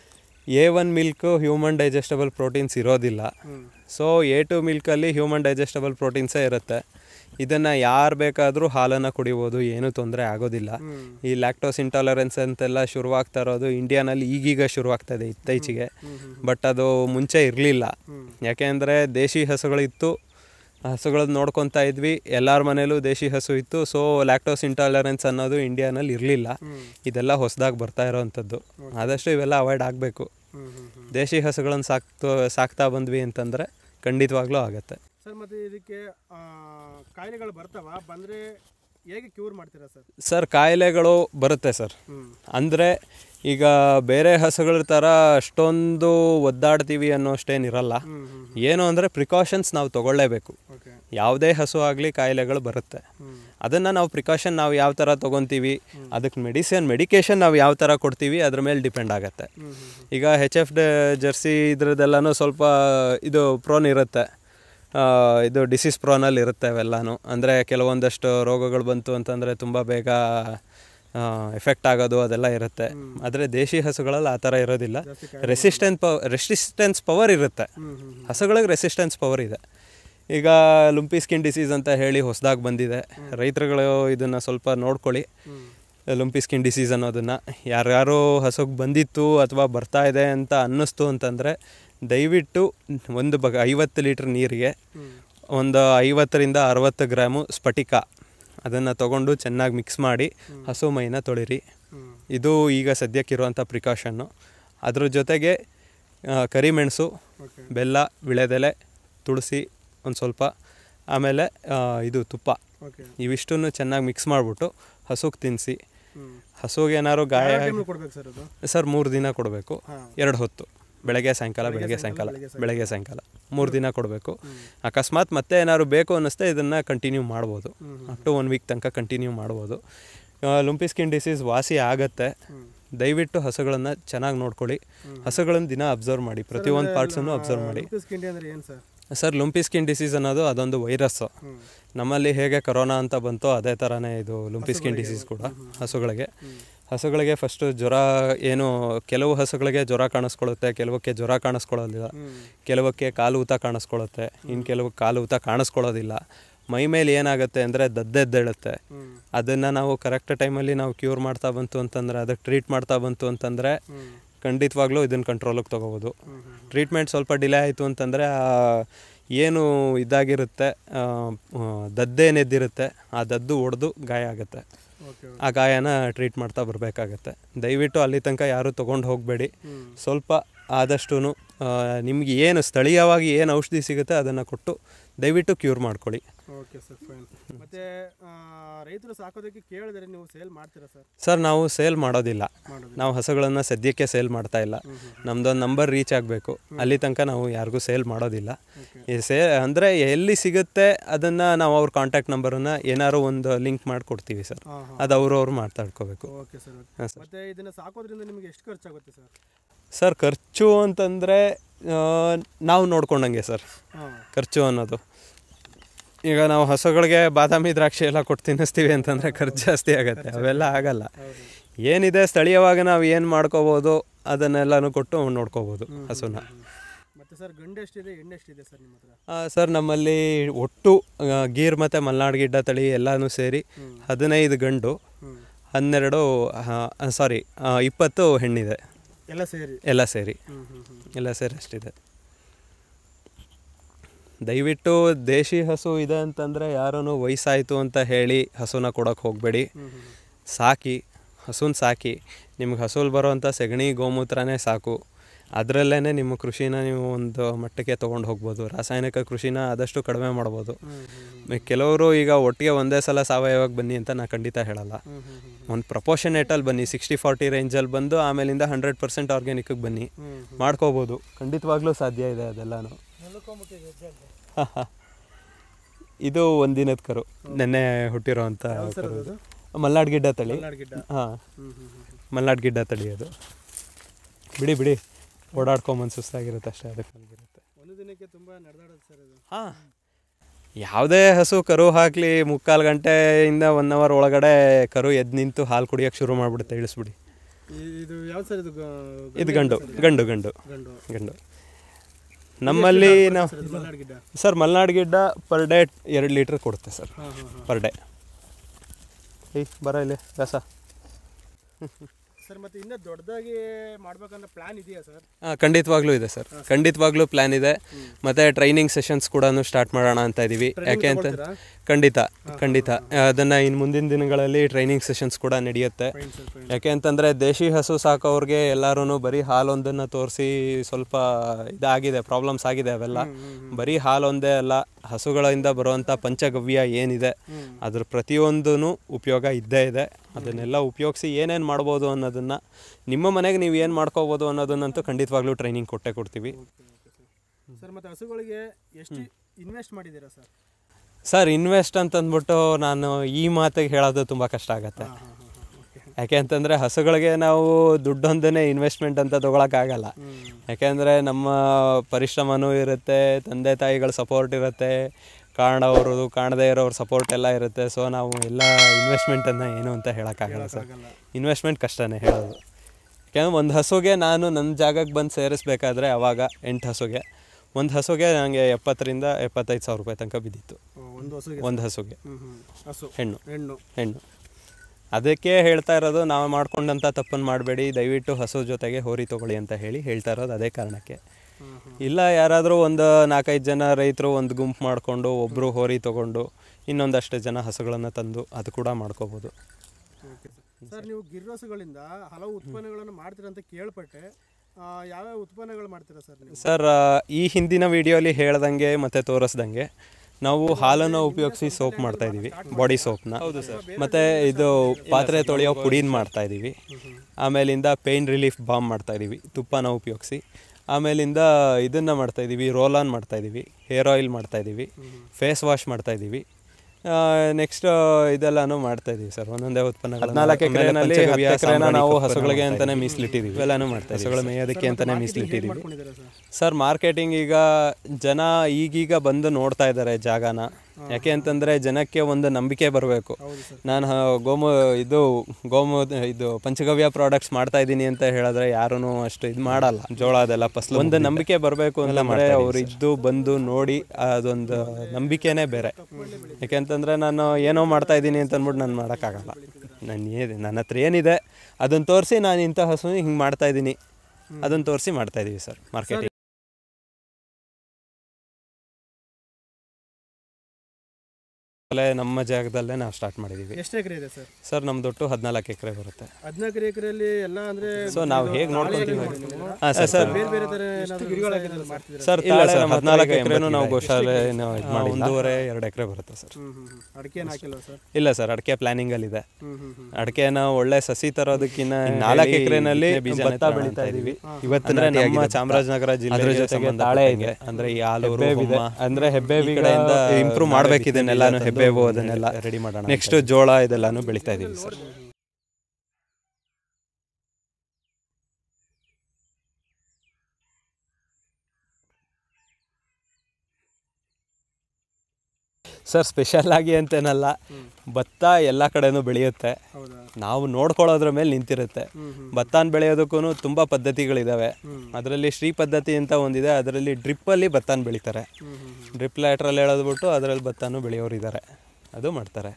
A one milk human digestible proteins ಇರೋದಿಲ್ಲ ಹ್ಞೂ ಸೊ ಎ ಟು ಮಿಲ್ಕಲ್ಲಿ ಹ್ಯೂಮನ್ ಡೈಜೆಸ್ಟಬಲ್ ಪ್ರೋಟೀನ್ಸೇ ಇರುತ್ತೆ ಇದನ್ನು ಯಾರು ಬೇಕಾದರೂ ಹಾಲನ್ನು ಕುಡಿಬೋದು ಏನೂ ತೊಂದರೆ ಆಗೋದಿಲ್ಲ ಹ್ಞೂ ಈ ಲ್ಯಾಕ್ಟೋಸ್ ಇಂಟಾಲರೆನ್ಸ್ ಅಂತೆಲ್ಲ ಶುರುವಾಗ್ತಾ ಇರೋದು ಇಂಡಿಯಾನಲ್ಲಿ ಈಗೀಗ ಶುರುವಾಗ್ತಾ ಇದೆ ಇತ್ತೀಚೆಗೆ ಬಟ್ ಅದು ಮುಂಚೆ ಇರಲಿಲ್ಲ ಯಾಕೆಂದರೆ ದೇಶಿ ಹಸುಗಳಿತ್ತು ಹಸುಗಳನ್ನ ನೋಡ್ಕೊತಾ ಇದ್ವಿ ಎಲ್ಲರ ಮನೇಲೂ ದೇಶಿ ಹಸು ಇತ್ತು ಸೊ ಲ್ಯಾಕ್ಟೋಸ್ ಇಂಟಾಲರೆನ್ಸ್ ಅನ್ನೋದು ಇಂಡಿಯಾನಲ್ಲಿ ಇರಲಿಲ್ಲ ಇದೆಲ್ಲ ಹೊಸದಾಗಿ ಬರ್ತಾ ಇರೋವಂಥದ್ದು ಆದಷ್ಟು ಇವೆಲ್ಲ ಅವಾಯ್ಡ್ ಆಗಬೇಕು ಹ್ಞೂ ಹ್ಞೂ ಹ್ಞೂ ದೇಶಿ ಹಸುಗಳನ್ನ ಸಾಕ್ತು ಸಾಕ್ತಾ ಬಂದ್ವಿ ಅಂತಂದರೆ ಖಂಡಿತವಾಗ್ಲೂ ಆಗುತ್ತೆ ಸರ್ ಮತ್ತೆ ಇದಕ್ಕೆ ಆ, ಕಾಯಿಲೆಗಳು ಬರ್ತಾವ ಬಂದರೆ ಹೇಗೆ ಕ್ಯೂರ್ ಮಾಡ್ತೀರಾ ಸರ್ ಸರ್ ಕಾಯಿಲೆಗಳು ಬರುತ್ತೆ ಸರ್ ಹ್ಞೂ ಅಂದರೆ ಈಗ ಬೇರೆ ಹಸುಗಳ ಥರ ಅಷ್ಟೊಂದು ಒದ್ದಾಡ್ತೀವಿ ಅನ್ನೋಷ್ಟೇನಿರಲ್ಲ ಹ್ಞೂ ಹ್ಞೂ ಏನು ಅಂದರೆ ಪ್ರಿಕಾಷನ್ಸ್ ನಾವು ತಗೊಳ್ಳೇಬೇಕು ಓಕೆ ಯಾವುದೇ ಹಸು ಆಗಲಿ ಕಾಯಿಲೆಗಳು ಬರುತ್ತೆ ಹ್ಞೂ ಅದನ್ನು ನಾವು ಪ್ರಿಕಾಷನ್ ನಾವು ಯಾವ ಥರ ತೊಗೊತೀವಿ ಅದಕ್ಕೆ ಮೆಡಿಸಿನ್ ಮೆಡಿಕೇಷನ್ ನಾವು ಯಾವ ಥರ ಕೊಡ್ತೀವಿ ಅದ್ರ ಮೇಲೆ ಡಿಪೆಂಡ್ ಆಗುತ್ತೆ ಹ್ಞೂ ಹ್ಞೂ ಈಗ ಹೆಚ್ ಎಫ್ ಜರ್ಸಿ ಇದ್ರದ್ದೆಲ್ಲನೂ ಸ್ವಲ್ಪ ಇದು ಪ್ರೋನ್ ಇರುತ್ತೆ ಆ, ಇದು ಡಿಸೀಸ್ ಪ್ರೋನಲ್ಲಿ ಇರುತ್ತೆ ಅವೆಲ್ಲನೂ ಅಂದರೆ ಕೆಲವೊಂದಷ್ಟು ರೋಗಗಳು ಬಂತು ಅಂತಂದರೆ ತುಂಬ ಬೇಗ ಎಫೆಕ್ಟ್ ಆಗೋದು ಅದೆಲ್ಲ ಇರುತ್ತೆ ಆದರೆ ದೇಶಿ ಹಸುಗಳಲ್ಲಿ ಆ ಥರ ಇರೋದಿಲ್ಲ ರೆಸಿಸ್ಟೆನ್ಸ್ ಪವ ರೆಸಿಸ್ಟೆನ್ಸ್ ಪವರ್ ಇರುತ್ತೆ ಹ್ಞೂ ಹ್ಞೂ ಹಸುಗಳಿಗೆ ರೆಸಿಸ್ಟೆನ್ಸ್ ಪವರ್ ಇದೆ ಈಗ ಲುಂಪಿ ಸ್ಕಿನ್ ಡಿಸೀಸ್ ಅಂತ ಹೇಳಿ ಹೊಸದಾಗಿ ಬಂದಿದೆ ರೈತರುಗಳು ಇದನ್ನು ಸ್ವಲ್ಪ ನೋಡ್ಕೊಳ್ಳಿ ಲುಂಪಿ ಸ್ಕಿನ್ ಡಿಸೀಸ್ ಅನ್ನೋದನ್ನು ಯಾರ್ಯಾರು ಹಸುಗೆ ಬಂದಿತ್ತು ಅಥವಾ ಬರ್ತಾ ಇದೆ ಅಂತ ಅನ್ನಿಸ್ತು ಅಂತಂದರೆ ದಯವಿಟ್ಟು ಒಂದು ಬಗ ಐವತ್ತು ಲೀಟ್ರ್ ನೀರಿಗೆ ಒಂದು ಐವತ್ತರಿಂದ ಅರವತ್ತು ಗ್ರಾಮು ಸ್ಫಟಿಕ ಅದನ್ನು ತಗೊಂಡು ಚೆನ್ನಾಗಿ ಮಿಕ್ಸ್ ಮಾಡಿ ಹಸು ಮೈನ ತೊಳಿರಿ ಹ್ಞೂ ಇದು ಈಗ ಸದ್ಯಕ್ಕಿರುವಂಥ ಪ್ರಿಕಾಷನ್ನು ಅದ್ರ ಜೊತೆಗೆ ಆ, ಕರಿಮೆಣಸು ಓಕೆ ಬೆಲ್ಲ ವಿಳೆದೆಲೆ ತುಳಸಿ ಒಂದು ಸ್ವಲ್ಪ ಆಮೇಲೆ ಆ, ಇದು ತುಪ್ಪ ಓಕೆ ಇವಿಷ್ಟನ್ನು ಚೆನ್ನಾಗಿ ಮಿಕ್ಸ್ ಮಾಡಿಬಿಟ್ಟು ಹಸುಗೆ ತಿನ್ನಿಸಿ ಹ್ಞೂ ಹಸುಗೆ ಏನಾದ್ರು ಗಾಯ ಟೈಮ್ ಕೊಡ್ಬೇಕು ಸರ್ ಅದು ಸರ್ ಮೂರು ದಿನ ಕೊಡಬೇಕು ಹಾಂ ಎರಡು ಹೊತ್ತು ಬೆಳಗ್ಗೆ ಸಾಯಂಕಾಲ ಬೆಳಗ್ಗೆ ಸಾಯಂಕಾಲ ಬೆಳಗ್ಗೆ ಸಾಯಂಕಾಲ ಮೂರು ದಿನ ಕೊಡಬೇಕು ಅಕಸ್ಮಾತ್ ಮತ್ತೆ ಏನಾದ್ರು ಬೇಕು ಅನ್ನಿಸ್ತೆ ಇದನ್ನು ಕಂಟಿನ್ಯೂ ಮಾಡ್ಬೋದು ಅಪ್ ಟು ಒನ್ ವೀಕ್ ತನಕ ಕಂಟಿನ್ಯೂ ಮಾಡ್ಬೋದು ಲುಂಪಿ ಸ್ಕಿನ್ ಡಿಸೀಸ್ ವಾಸಿ ಆಗತ್ತೆ ದಯವಿಟ್ಟು ಹಸುಗಳನ್ನು ಚೆನ್ನಾಗಿ ನೋಡ್ಕೊಳ್ಳಿ ಹಸುಗಳನ್ನು ದಿನ ಅಬ್ಸರ್ವ್ ಮಾಡಿ ಪ್ರತಿಯೊಂದು ಪಾರ್ಟ್ಸನ್ನು ಅಬ್ಸರ್ವ್ ಮಾಡಿ ಕಿಂಡಿ ಅಂದ್ರೆ ಏನು sir sir lumpy skin disease ಅನ್ನೋದು ಅದೊಂದು ವೈರಸ್ಸು ನಮ್ಮಲ್ಲಿ ಹೇಗೆ ಕರೋನಾ ಅಂತ ಬಂತೋ ಅದೇ ಥರನೇ ಇದು ಲುಂಪಿ ಸ್ಕಿನ್ ಡಿಸೀಸ್ ಕೂಡ ಹಸುಗಳಿಗೆ ಹಸುಗಳಿಗೆ ಫಸ್ಟು ಜ್ವರ ಏನು ಕೆಲವು ಹಸುಗಳಿಗೆ ಜ್ವರ ಕಾಣಿಸ್ಕೊಳ್ಳುತ್ತೆ ಕೆಲವಕ್ಕೆ ಜ್ವರ ಕಾಣಿಸ್ಕೊಳ್ಳೋದಿಲ್ಲ ಕೆಲವಕ್ಕೆ ಕಾಲು ಊತ ಕಾಣಿಸ್ಕೊಳ್ಳುತ್ತೆ ಇನ್ನು ಕೆಲವು ಕಾಲು ಊತ ಕಾಣಿಸ್ಕೊಳ್ಳೋದಿಲ್ಲ ಮೈ ಮೇಲೆ ಏನಾಗುತ್ತೆ ಅಂದರೆ ದದ್ದೆದ್ದೇಳುತ್ತೆ ಅದನ್ನು ನಾವು ಕರೆಕ್ಟ್ ಟೈಮಲ್ಲಿ ನಾವು ಕ್ಯೂರ್ ಮಾಡ್ತಾ ಬಂತು ಅಂತಂದರೆ ಅದಕ್ಕೆ ಟ್ರೀಟ್ ಮಾಡ್ತಾ ಬಂತು ಅಂತಂದರೆ ಖಂಡಿತವಾಗ್ಲೂ ಇದನ್ನು ಕಂಟ್ರೋಲಿಗೆ ತೊಗೋಬೋದು ಟ್ರೀಟ್ಮೆಂಟ್ ಸ್ವಲ್ಪ ಡಿಲೇ ಆಯಿತು ಅಂತಂದರೆ ಏನು ಇದಾಗಿರುತ್ತೆ ಆ, ಆ, ದದ್ದೇನೆದ್ದಿರುತ್ತೆ ಆ ದದ್ದು ಒಡೆದು ಗಾಯ ಆಗುತ್ತೆ ಓಕೆ ಆ ಗಾಯನ ಟ್ರೀಟ್ ಮಾಡ್ತಾ ಬರಬೇಕಾಗತ್ತೆ ದಯವಿಟ್ಟು ಅಲ್ಲಿ ತನಕ ಯಾರೂ ತೊಗೊಂಡು ಹೋಗಬೇಡಿ ಸ್ವಲ್ಪ ಆದಷ್ಟು ನಿಮ್ಗೆ ಏನು ಸ್ಥಳೀಯವಾಗಿ ಏನು ಔಷಧಿ ಸಿಗುತ್ತೆ ಅದನ್ನು ಕೊಟ್ಟು ದಯವಿಟ್ಟು ಕ್ಯೂರ್ ಮಾಡ್ಕೊಳ್ಳಿ ಓಕೆ ಸರ್ ಫೈನ್ ಮತ್ತೆ ಆ, ರೈತರು ಸಾಕೋದಕ್ಕೆ ಕೇಳಿದ್ರೆ ನೀವು ಸೇಲ್ ಮಾಡ್ತೀರಾ ಸರ್ ಸರ್ ನಾವು ಸೇಲ್ ಮಾಡೋದಿಲ್ಲ ಮಾಡೋದು ನಾವು ಹಸುಗಳನ್ನು ಸದ್ಯಕ್ಕೆ ಸೇಲ್ ಮಾಡ್ತಾ ಇಲ್ಲ ನಮ್ದೊಂದು ನಂಬರ್ ರೀಚ್ ಆಗಬೇಕು ಅಲ್ಲಿ ತನಕ ನಾವು ಯಾರಿಗೂ ಸೇಲ್ ಮಾಡೋದಿಲ್ಲ ಈ ಸೇ ಅಂದರೆ ಎಲ್ಲಿ ಸಿಗುತ್ತೆ ಅದನ್ನು ನಾವು ಅವ್ರ ಕಾಂಟ್ಯಾಕ್ಟ್ ನಂಬರನ್ನು ಏನಾದ್ರು ಒಂದು ಲಿಂಕ್ ಮಾಡಿಕೊಡ್ತೀವಿ ಸರ್ ಹಾಂ ಹಾಂ ಅದು ಅವ್ರವ್ರು ಮಾತಾಡ್ಕೋಬೇಕು ಓಕೆ ಸರ್ ಓಕೆ ಹಾಂ ಸರ್ ಮತ್ತೆ ಇದನ್ನ ಸಾಕೋದ್ರಿಂದ ನಿಮಗೆ ಎಷ್ಟು ಖರ್ಚಾಗುತ್ತೆ ಸರ್ ಸರ್ ಖರ್ಚು ಅಂತಂದರೆ ನಾವು ನೋಡ್ಕೊಂಡಂಗೆ ಸರ್ ಹಾಂ ಖರ್ಚು ಅನ್ನೋದು ಈಗ ನಾವು ಹಸುಗಳಿಗೆ ಬಾದಾಮಿ ದ್ರಾಕ್ಷಿ ಎಲ್ಲ ಕೊಟ್ಟು ತಿನ್ನಿಸ್ತೀವಿ ಅಂತಂದರೆ ಖರ್ಚು ಜಾಸ್ತಿ ಆಗುತ್ತೆ ಅವೆಲ್ಲ ಆಗಲ್ಲ ಏನಿದೆ ಸ್ಥಳೀಯವಾಗಿ ನಾವು ಏನು ಮಾಡ್ಕೋಬೋದು ಅದನ್ನೆಲ್ಲನೂ ಕೊಟ್ಟು ನೋಡ್ಕೋಬೋದು ಹಸುನ ಮತ್ತೆ ಸರ್ ಗಂಡು ಎಷ್ಟಿದೆ ಹೆಣ್ಣು ಎಷ್ಟಿದೆ ಸರ್ ನಿಮ್ಮ ಹತ್ರ ಆ, ಸರ್ ನಮ್ಮಲ್ಲಿ ಒಟ್ಟು ಆ, ಗೀರ್ ಮತ್ತು ಮಲ್ನಾಡ್ ಗಿಡ್ಡ ತಳಿ ಎಲ್ಲನೂ ಸೇರಿ ಹದಿನೈದು ಗಂಡು ಹ್ಞೂ ಹನ್ನೆರಡು ಸಾರಿ ಇಪ್ಪತ್ತು ಹೆಣ್ಣಿದೆ ಎಲ್ಲ ಸೇರಿ ಎಲ್ಲ ಸೇರಿ ಹ್ಞೂ ಹ್ಞೂ ಹ್ಞೂ ಎಲ್ಲ ಸೇರಿ ಅಷ್ಟಿದೆ ದಯವಿಟ್ಟು ದೇಶಿ ಹಸು ಇದೆ ಅಂತಂದರೆ ಯಾರೂ ವಯಸ್ಸಾಯಿತು ಅಂತ ಹೇಳಿ ಹಸುನ ಕೊಡೋಕೆ ಹೋಗಬೇಡಿ ಹ್ಞೂ ಹ್ಞೂ ಸಾಕಿ ಹಸುನ ಸಾಕಿ ನಿಮ್ಗೆ ಹಸುಲ್ ಬರೋವಂಥ ಸಗಣಿ ಗೋಮೂತ್ರನೇ ಸಾಕು ಅದರಲ್ಲೇ ನಿಮ್ಮ ಕೃಷಿನ ನೀವು ಒಂದು ಮಟ್ಟಕ್ಕೆ ತೊಗೊಂಡು ಹೋಗ್ಬೋದು ರಾಸಾಯನಿಕ ಕೃಷಿನ ಆದಷ್ಟು ಕಡಿಮೆ ಮಾಡ್ಬೋದು ಕೆಲವರು ಈಗ ಒಟ್ಟಿಗೆ ಒಂದೇ ಸಲ ಸಾವಯವಕ್ಕೆ ಬನ್ನಿ ಅಂತ ನಾನು ಖಂಡಿತ ಹೇಳಲ್ಲ ಹ್ಞೂ ಹ್ಞೂ ಹ್ಞೂ ಒಂದು ಪ್ರಪೋರ್ಷನೇಟಲ್ಲಿ ಬನ್ನಿ ಸಿಕ್ಸ್ಟಿ ಫಾರ್ಟಿ ರೇಂಜಲ್ಲಿ ಬಂದು ಆಮೇಲಿಂದ ಹಂಡ್ರೆಡ್ ಪರ್ಸೆಂಟ್ ಆರ್ಗ್ಯಾನಿಕ್ಗೆ ಬನ್ನಿ ಹ್ಞೂ ಮಾಡ್ಕೋಬೋದು ಖಂಡಿತವಾಗ್ಲೂ ಸಾಧ್ಯ ಇದೆ ಅದೆಲ್ಲನೂ ಇದು ಒಂದಿನದ ಕರು ನೆನ್ನೆ ಹುಟ್ಟಿರೋವಂಥ ಕರು ಇದು. ಮಲ್ನಾಡ್ ಗಿಡ್ಡ ತಳಿ ಮಲ್ನಾಡ್ ಗಿಡ್ಡ ಹಾಂ ಹ್ಞೂ ಹ್ಞೂ ಹ್ಞೂ ಮಲ್ನಾಡ್ ಗಿಡ್ಡ ತಳಿ ಅದು ಬಿಡಿ ಬಿಡಿ ಓಡಾಡ್ಕೊಂಬಂದು ಸುಸ್ತಾಗಿರುತ್ತೆ ಅಷ್ಟೇ ಅದಕ್ಕೆ ಮಲಗಿರುತ್ತೆ ಒಂದು ದಿನಕ್ಕೆ ತುಂಬ ನಡೆದಾಡೋದು ಸರ್ ಇದು ಹಾಂ ಯಾವುದೇ ಹಸು ಕರು ಹಾಕಲಿ ಮುಕ್ಕಾಲು ಗಂಟೆಯಿಂದ ಒನ್ ಅವರ್ ಒಳಗಡೆ ಕರು ಎದ್ದು ನಿಂತು ಹಾಲು ಕುಡಿಯೋಕ್ಕೆ ಶುರು ಮಾಡಿಬಿಡುತ್ತೆ ಇಳಿಸ್ಬಿಡಿ ಈ- ಇದು ಯಾವ ಸರ್ ಇದು ಗ- ಇದು ಗಂಡು ಗಂಡು ಗಂಡು ಗಂಡು ಗಂಡು ನಮ್ಮಲ್ಲಿ ನಾವು ಸರ್ ಇದು Malnad Gidda sir Malnad Gidda per day ಎರಡು ಲೀಟ್ರ್ ಕೊಡುತ್ತೆ ಸರ್ ಹಾಂ ಹಾಂ ಹಾಂ ಪರ್ ಡೇ ಏಯ್ ಬರ ಇಲ್ಲಿ ರಸ ಸರ್ ಮತ್ತೆ ಇನ್ನೂ ದೊಡ್ಡದಾಗಿ ಮಾಡ್ಬೇಕನ್ನೋ ಪ್ಲಾನ್ ಇದೆಯಾ ಸರ್ ಹಾಂ ಖಂಡಿತವಾಗ್ಲೂ ಇದೆ ಸರ್ ಖಂಡಿತವಾಗ್ಲೂ ಪ್ಲ್ಯಾನ್ ಇದೆ ಮತ್ತು ಟ್ರೈನಿಂಗ್ ಸೆಷನ್ಸ್ ಕೂಡ ಸ್ಟಾರ್ಟ್ ಮಾಡೋಣ ಅಂತ ಇದ್ದೀವಿ ಯಾಕೆ ಅಂತ ಖಂಡಿತ ಖಂಡಿತ ಅದನ್ನು ಇನ್ನು ಮುಂದಿನ ದಿನಗಳಲ್ಲಿ ಟ್ರೈನಿಂಗ್ ಸೆಷನ್ಸ್ ಕೂಡ ನಡೆಯುತ್ತೆ ಫೈನ್ ಸರ್ ಫೈನ್ ಯಾಕೆ ಅಂತಂದರೆ ದೇಶಿ ಹಸು ಸಾಕೋರಿಗೆ ಎಲ್ಲರೂ ಬರೀ ಹಾಲೊಂದನ್ನು ತೋರಿಸಿ ಸ್ವಲ್ಪ ಇದಾಗಿದೆ ಪ್ರಾಬ್ಲಮ್ಸ್ ಆಗಿದೆ ಅವೆಲ್ಲ ಬರೀ ಹಾಲೊಂದೇ ಅಲ್ಲ ಹಸುಗಳಿಂದ ಬರುವಂಥ ಪಂಚಗವ್ಯ ಏನಿದೆ ಅದ್ರ ಪ್ರತಿಯೊಂದೂ ಉಪಯೋಗ ಇದ್ದೇ ಇದೆ ಅದನ್ನೆಲ್ಲ ಉಪಯೋಗಿಸಿ ಏನೇನು ಮಾಡ್ಬೋದು ಅನ್ನೋದನ್ನು ನಿಮ್ಮ ಮನೆಗೆ ನೀವು ಏನು ಮಾಡ್ಕೋಬೋದು ಅನ್ನೋದನ್ನಂತೂ ಖಂಡಿತವಾಗ್ಲೂ ಟ್ರೈನಿಂಗ್ ಕೊಟ್ಟೇ ಕೊಡ್ತೀವಿ ಸರ್ ಮತ್ತೆ ಹಸುಗಳಿಗೆ ಎಷ್ಟು ಇನ್ವೆಸ್ಟ್ ಮಾಡಿದ್ದೀರಾ ಸರ್ ಸರ್ ಇನ್ವೆಸ್ಟ್ ಅಂತಂದ್ಬಿಟ್ಟು ನಾನು ಈ ಮಾತಿಗೆ ಹೇಳೋದು ತುಂಬ ಕಷ್ಟ ಆಗುತ್ತೆ ಹಾಂ ಹಾಂ ಹಾಂ ಓಕೆ ಯಾಕೆ ಅಂತಂದರೆ ಹಸುಗಳಿಗೆ ನಾವು ದುಡ್ಡೊಂದನೇ ಇನ್ವೆಸ್ಟ್ಮೆಂಟ್ ಅಂತ ತೊಗೊಳಕ್ಕಾಗಲ್ಲ ಯಾಕೆಂದರೆ ನಮ್ಮ ಪರಿಶ್ರಮನೂ ಇರುತ್ತೆ ತಂದೆ ತಾಯಿಗಳ ಸಪೋರ್ಟ್ ಇರುತ್ತೆ ಕಾಣೋರು ಕಾಣದೇ ಇರೋರ ಸಪೋರ್ಟ್ ಎಲ್ಲ ಇರುತ್ತೆ ಸೊ ನಾವು ಎಲ್ಲ ಇನ್ವೆಸ್ಟ್ಮೆಂಟನ್ನು ಏನು ಅಂತ ಹೇಳೋಕ್ಕಾಗಲ್ಲ ಸರ್ ಆಗಲ್ಲ ಇನ್ವೆಸ್ಟ್ಮೆಂಟ್ ಕಷ್ಟನೇ ಹೇಳೋದು ಯಾಕೆಂದ್ರೆ ಒಂದು ಹಸುಗೆ ನಾನು ನನ್ನ ಜಾಗಕ್ಕೆ ಬಂದು ಸೇರಿಸ್ಬೇಕಾದ್ರೆ ಅವಾಗ ಎಂಟು ಹಸುಗೆ ಒಂದು ಹಸುಗೆ ನನಗೆ ಎಪ್ಪತ್ತರಿಂದ ಎಪ್ಪತ್ತೈದು ಸಾವಿರ ರೂಪಾಯಿ ತನಕ ಬಿದ್ದಿತ್ತು ಓ, ಒಂದು ಹಸುಗೆ ಒಂದು ಹಸುಗೆ ಹ್ಞೂ ಹ್ಞೂ ಹಸು ಹೆಣ್ಣು ಹೆಣ್ಣು ಹೆಣ್ಣು ಅದಕ್ಕೆ ಹೇಳ್ತಾ ಇರೋದು ನಾವು ಮಾಡ್ಕೊಂಡಂಥ ತಪ್ಪನ್ನು ಮಾಡಬೇಡಿ ದಯವಿಟ್ಟು ಹಸು ಜೊತೆಗೆ ಹೋರಿ ತಗೊಳ್ಳಿ ಅಂತ ಹೇಳಿ ಹೇಳ್ತಾ ಇರೋದು ಅದೇ ಕಾರಣಕ್ಕೆ ಹಾಂ ಹಾಂ ಇಲ್ಲ ಯಾರಾದರೂ ಒಂದು ನಾಲ್ಕೈದು ಜನ ರೈತರು ಒಂದು ಗುಂಪು ಮಾಡಿಕೊಂಡು ಒಬ್ಬರು ಹೋರಿ ತೊಗೊಂಡು ಇನ್ನೊಂದಷ್ಟು ಜನ ಹಸುಗಳನ್ನು ತಂದು ಅದು ಕೂಡ ಮಾಡ್ಕೋಬೋದು ಓಕೆ ಸರ್ ಸರ್ ನೀವು ಗಿರ್ರಸುಗಳಿಂದ ಹಲವು ಉತ್ಪನ್ನಗಳನ್ನು ಮಾಡ್ತೀರಾ ಅಂತ ಕೇಳ್ಪಟ್ಟೆ ಆ, ಯಾವ್ಯಾವ ಉತ್ಪನ್ನಗಳು ಮಾಡ್ತೀರಾ ಸರ್ ನೀವು ಸರ್ ಆ, ಈ ಹಿಂದಿನ ವಿಡಿಯೋಲಿ ಹೇಳ್ದಂಗೆ ಮತ್ತು ತೋರಿಸ್ದಂಗೆ ನಾವು ಹಾಲನ್ನು ಉಪಯೋಗಿಸಿ ಸೋಪ್ ಮಾಡ್ತಾ ಇದೀವಿ ಬಾಡಿ ಸೋಪ್ನ ಹೌದು ಸರ್ ಮತ್ತು ಇದು ಪಾತ್ರೆ ತೊಳೆಯೋ ಪುಡಿನ ಮಾಡ್ತಾ ಇದೀವಿ ಆಮೇಲಿಂದ ಪೇಯ್ನ್ ರಿಲೀಫ್ ಬಾಂಬ್ ಮಾಡ್ತಾ ಇದೀವಿ ತುಪ್ಪನ ಉಪಯೋಗಿಸಿ ಆಮೇಲಿಂದ ಇದನ್ನು ಮಾಡ್ತಾಯಿದ್ದೀವಿ ರೋಲ್ ಆನ್ ಮಾಡ್ತಾಯಿದ್ದೀವಿ ಹೇರ್ ಆಯಿಲ್ ಮಾಡ್ತಾಯಿದ್ದೀವಿ ಫೇಸ್ ವಾಶ್ ಮಾಡ್ತಾಯಿದ್ದೀವಿ ನೆಕ್ಸ್ಟ್ ಇದೆಲ್ಲಾನು ಮಾಡ್ತಾ ಇದೀವಿ ಸರ್ ಒಂದೊಂದೇ ಉತ್ಪನ್ನಗಳು ಹದಿನಾಲ್ಕು ಎಕರೆನಲ್ಲಿ ಎಕರೆನ ನಾವು ಹಸುಗಳಿಗೆ ಅಂತಾನೆ ಮೀಸಲಿಟ್ಟಿದ್ದೀವಿ ಇವೆಲ್ಲಾನು ಮಾಡ್ತಾ ಹಸುಗಳ ಮೇಯೋದಕ್ಕೆ ಅಂತಾನೆ ಮೀಸಲಿಟ್ಟಿದ್ದೀವಿ ಮಾಡ್ಕೊಂಡಿದ್ದೀರಾ ಸರ್ ಸರ್ ಮಾರ್ಕೆಟಿಂಗ್ ಈಗ ಜನ ಈಗೀಗ ಬಂದು ನೋಡ್ತಾ ಇದ್ದಾರೆ ಜಾಗನ ಯಾಕೆ ಅಂತಂದ್ರೆ ಜನಕ್ಕೆ ಒಂದು ನಂಬಿಕೆ ಬರಬೇಕು ಹೌದು ಸರ್ ನಾನು ಹ- ಗೋಮು ಇದು ಗೋಮು ಇದು ಪಂಚಗವ್ಯ ಪ್ರಾಡಕ್ಟ್ಸ್ ಮಾಡ್ತಾ ಇದ್ದೀನಿ ಅಂತ ಹೇಳಿದ್ರೆ ಯಾರೂ ಅಷ್ಟು ಇದು ಮಾಡಲ್ಲ ಜೋಳ ಅದೆಲ್ಲ ಫಸಲು ಒಂದು ನಂಬಿಕೆ ಬರಬೇಕು ಅಂತಂದ್ರೆ ಅವ್ರು ಇದ್ದು ಬಂದು ನೋಡಿ ಅದೊಂದು ನಂಬಿಕೆನೇ ಬೇರೆ ಯಾಕೆಂತಂದ್ರೆ ನಾನು ಏನೋ ಮಾಡ್ತಾ ಇದ್ದೀನಿ ಅಂತ ಅಂದ್ಬಿಟ್ಟು ನಾನು ಮಾಡೋಕ್ಕಾಗಲ್ಲ ನಾನು ಏನಿದೆ ನನ್ನ ಹತ್ರ ಏನಿದೆ ಅದನ್ನು ತೋರಿಸಿ ನಾನು ಇಂಥ ಹಸು ಹಿಂಗೆ ಮಾಡ್ತಾ ಇದ್ದೀನಿ ಅದನ್ನು ತೋರಿಸಿ ಮಾಡ್ತಾ ಇದೀವಿ ಸರ್ ಮಾರ್ಕೆಟಿಂಗ್ ನಮ್ಮ ಜಾಗದಲ್ಲೇ ನಾವು ಸ್ಟಾರ್ಟ್ ಮಾಡಿದ್ದೀವಿ ಎಷ್ಟು ಎಕರೆ ಇದೆ ಸರ್ ಸರ್ ನಮ್ದೊಟ್ಟು ಹದಿನಾಲ್ಕು ಎಕರೆ ಬರುತ್ತೆ ಹದಿನಾಲ್ಕು ಎಕರೆಯಲ್ಲಿ ಎಲ್ಲ ಅಂದ್ರೆ ಸೊ ನಾವು ಹೇಗೆ ನೋಡ್ಕೊಂತೀವಿ ಹಾಂ ಸರ್ ಸರ್ ಬೇರೆ ಬೇರೆ ತರ ಏನಾದ್ರು ಮಾಡ್ತಿದ್ದೀರಾ ಸರ್ ಇಲ್ಲ ಸರ್ ಹದಿನಾಲ್ಕು ಎಕರೆನೂ ನಾವು ಗೋಶಾಲೆ ಒಂದೂವರೆ ಎರಡು ಎಕರೆ ಬರುತ್ತೆ ಸರ್ ಹ್ಮ್ ಹ್ಮ್ ಹ್ಮ್ ಅಡಿಕೆ ಹಾಕಿಲ್ವಾ ಸರ್ ಇಲ್ಲ ಸರ್ ಅಡಿಕೆ ಪ್ಲಾನಿಂಗಲ್ಲಿ ಹ್ಮ್ ಹ್ಮ್ ಹ್ಮ್ ಅಡಿಕೆನ ಒಳ್ಳೆ ಸಸಿ ತರೋದಕ್ಕಿಂತ ನಾಲ್ಕು ಎಕರೆನಲ್ಲಿ ಭತ್ತ ಬೆಳೀತಾ ಇದೀವಿ ಇವತ್ತಂದ್ರೆ ನಮ್ಮ ಚಾಮರಾಜನಗರ ಜಿಲ್ಲೆ ಜೊತೆಗೆ ತಾಳೆ ಇದೆ ಅಂದ್ರೆ ಈ ಆಲೂರು ಹೊಮ್ಮ, ಅಂದ್ರೆ ಹೆಬ್ಬೇವಿ ಕಡೆಯಿಂದ ಇಂಪ್ರೂವ್ ಮಾಡ್ಬೇಕು ಇದನ್ನೆಲ್ಲಾನು ಹೆಬ್ಬೇವು ಅದನ್ನೆಲ್ಲ ರೆಡಿ ಮಾಡೋಣ ನೆಕ್ಸ್ಟ್ ಜೋಳ ಇದೆಲ್ಲಾನು ಬೆಳೀತಾ ಇದೀವಿ ಸರ್ ಸರ್ ಸ್ಪೆಷಲ್ ಆಗಿ ಅಂತೇನಲ್ಲ ಭತ್ತ ಎಲ್ಲ ಕಡೆನೂ ಬೆಳೆಯುತ್ತೆ ಹೌದಾ ನಾವು ನೋಡ್ಕೊಳ್ಳೋದ್ರ ಮೇಲೆ ನಿಂತಿರುತ್ತೆ ಹ್ಮ್ ಹ್ಮ್ ಭತ್ತಾನ ಬೆಳೆಯೋದಕ್ಕೂ ತುಂಬ ಪದ್ಧತಿಗಳಿದ್ದಾವೆ ಅದರಲ್ಲಿ ಶ್ರೀ ಪದ್ಧತಿ ಅಂತ ಒಂದಿದೆ ಅದರಲ್ಲಿ ಡ್ರಿಪ್ಪಲ್ಲಿ ಭತ್ತಾನ ಬೆಳಿತಾರೆ ಹ್ಮ್ ಹ್ಮ್ ಹ್ಮ್ ಡ್ರಿಪ್ ಲ್ಯಾಟ್ರಲ್ಲಿ ಎಳೆದ್ಬಿಟ್ಟು ಅದರಲ್ಲಿ ಭತ್ತಾನು ಬೆಳೆಯೋರು ಇದ್ದಾರೆ ಅದು ಮಾಡ್ತಾರೆ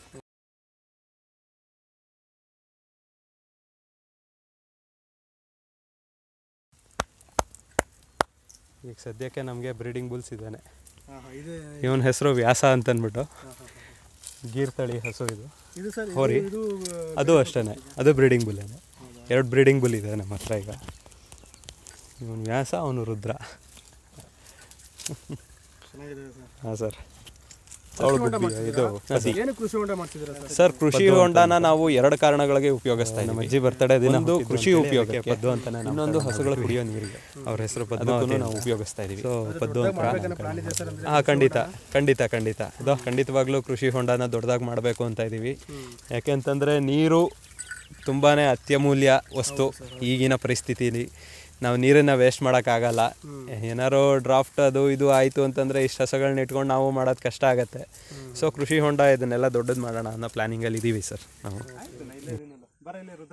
ಈಗ ಸದ್ಯಕ್ಕೆ ನಮಗೆ ಬ್ರೀಡಿಂಗ್ ಬುಲ್ಸ್ ಇದ್ದಾನೆ ಹಾ ಹಾ ಇದೆ ಇವನ ಹೆಸರು ವ್ಯಾಸ ಅಂತ ಅಂದ್ಬಿಟ್ಟು ಹಾ ಹಾ ಹಾ ಗೀರ್ ತಳಿ ಹಸು ಇದು ಇದು ಸರ್ ಹೋರಿ. ಇದು ಅದು ಅಷ್ಟೇ ಅದು ಬ್ರೀಡಿಂಗ್ ಬುಲ್ಲೇನೆ ಎರಡು ಬ್ರೀಡಿಂಗ್ ಬುಲ್ ಇದೆ ನಮ್ಮ ಹತ್ರ ಈಗ ಇವನು ವ್ಯಾಸ ಅವನು ರುದ್ರ ಚೆನ್ನಾಗಿದೆ ಸರ್ ಹಾಂ ಸರ್ ಅವಳು ಗುಬ್ಬಿ ಇದು ಹಸಿ ಏನು ಕೃಷಿ ಹೊಂಡ ಮಾಡ್ತಿದ್ದೀರಾ ಸರ್ ಸರ್ ಕೃಷಿ ಹೊಂಡನ ನಾವು ಎರಡು ಕಾರಣಗಳಿಗೆ ಉಪಯೋಗಿಸ್ತಾ ಇದ್ದೀವಿ ನಮ್ಮ ಅಜ್ಜಿ ಬರ್ತಡೇ ದಿನ ಒಂದು ಕೃಷಿ ಉಪಯೋಗಕ್ಕೆ ಪದ್ದು ಅಂತಾನೆ ಇನ್ನೊಂದು ಹಸುಗಳ ಕುಡಿಯೋ ನೀರಿಗೆ ಅವ್ರ ಹೆಸರು ಪದ್ಮವತಿ ನಾವು ಉಪಯೋಗಿಸ್ತಾ ಇದೀವಿ ಸೊ ಪದ್ದು ಅಂತ ಪ್ರಾಣಿ ಇದೆ ಸರ್ ಅಂದ್ರೆ ಹಾಂ ಖಂಡಿತ ಖಂಡಿತ ಖಂಡಿತ ಅದು ಖಂಡಿತವಾಗ್ಲೂ ಕೃಷಿ ಹೊಂಡನ ದೊಡ್ಡದಾಗಿ ಮಾಡಬೇಕು ಅಂತ ಇದ್ದೀವಿ ಯಾಕೆಂತಂದರೆ ನೀರು ತುಂಬಾ ಅತ್ಯಮೂಲ್ಯ ವಸ್ತು ಈಗಿನ ಪರಿಸ್ಥಿತಿಲಿ ನಾವು ನೀರನ್ನು ವೇಸ್ಟ್ ಮಾಡೋಕ್ಕಾಗಲ್ಲ ಏನಾರೋ ಡ್ರಾಫ್ಟ್ ಅದು ಇದು ಆಯಿತು ಅಂತಂದರೆ ಇಷ್ಟು ಹಸಗಳನ್ನ ಇಟ್ಕೊಂಡು ನಾವು ಮಾಡೋದು ಕಷ್ಟ ಆಗುತ್ತೆ ಸೊ ಕೃಷಿ ಹೊಂಡ ಇದನ್ನೆಲ್ಲ ದೊಡ್ಡದು ಮಾಡೋಣ ಅನ್ನೋ ಪ್ಲ್ಯಾನಿಂಗಲ್ಲಿ ಇದ್ದೀವಿ ಸರ್ ನಾವು ಬರ ಇಲ್ಲಿ ರುದ್ರ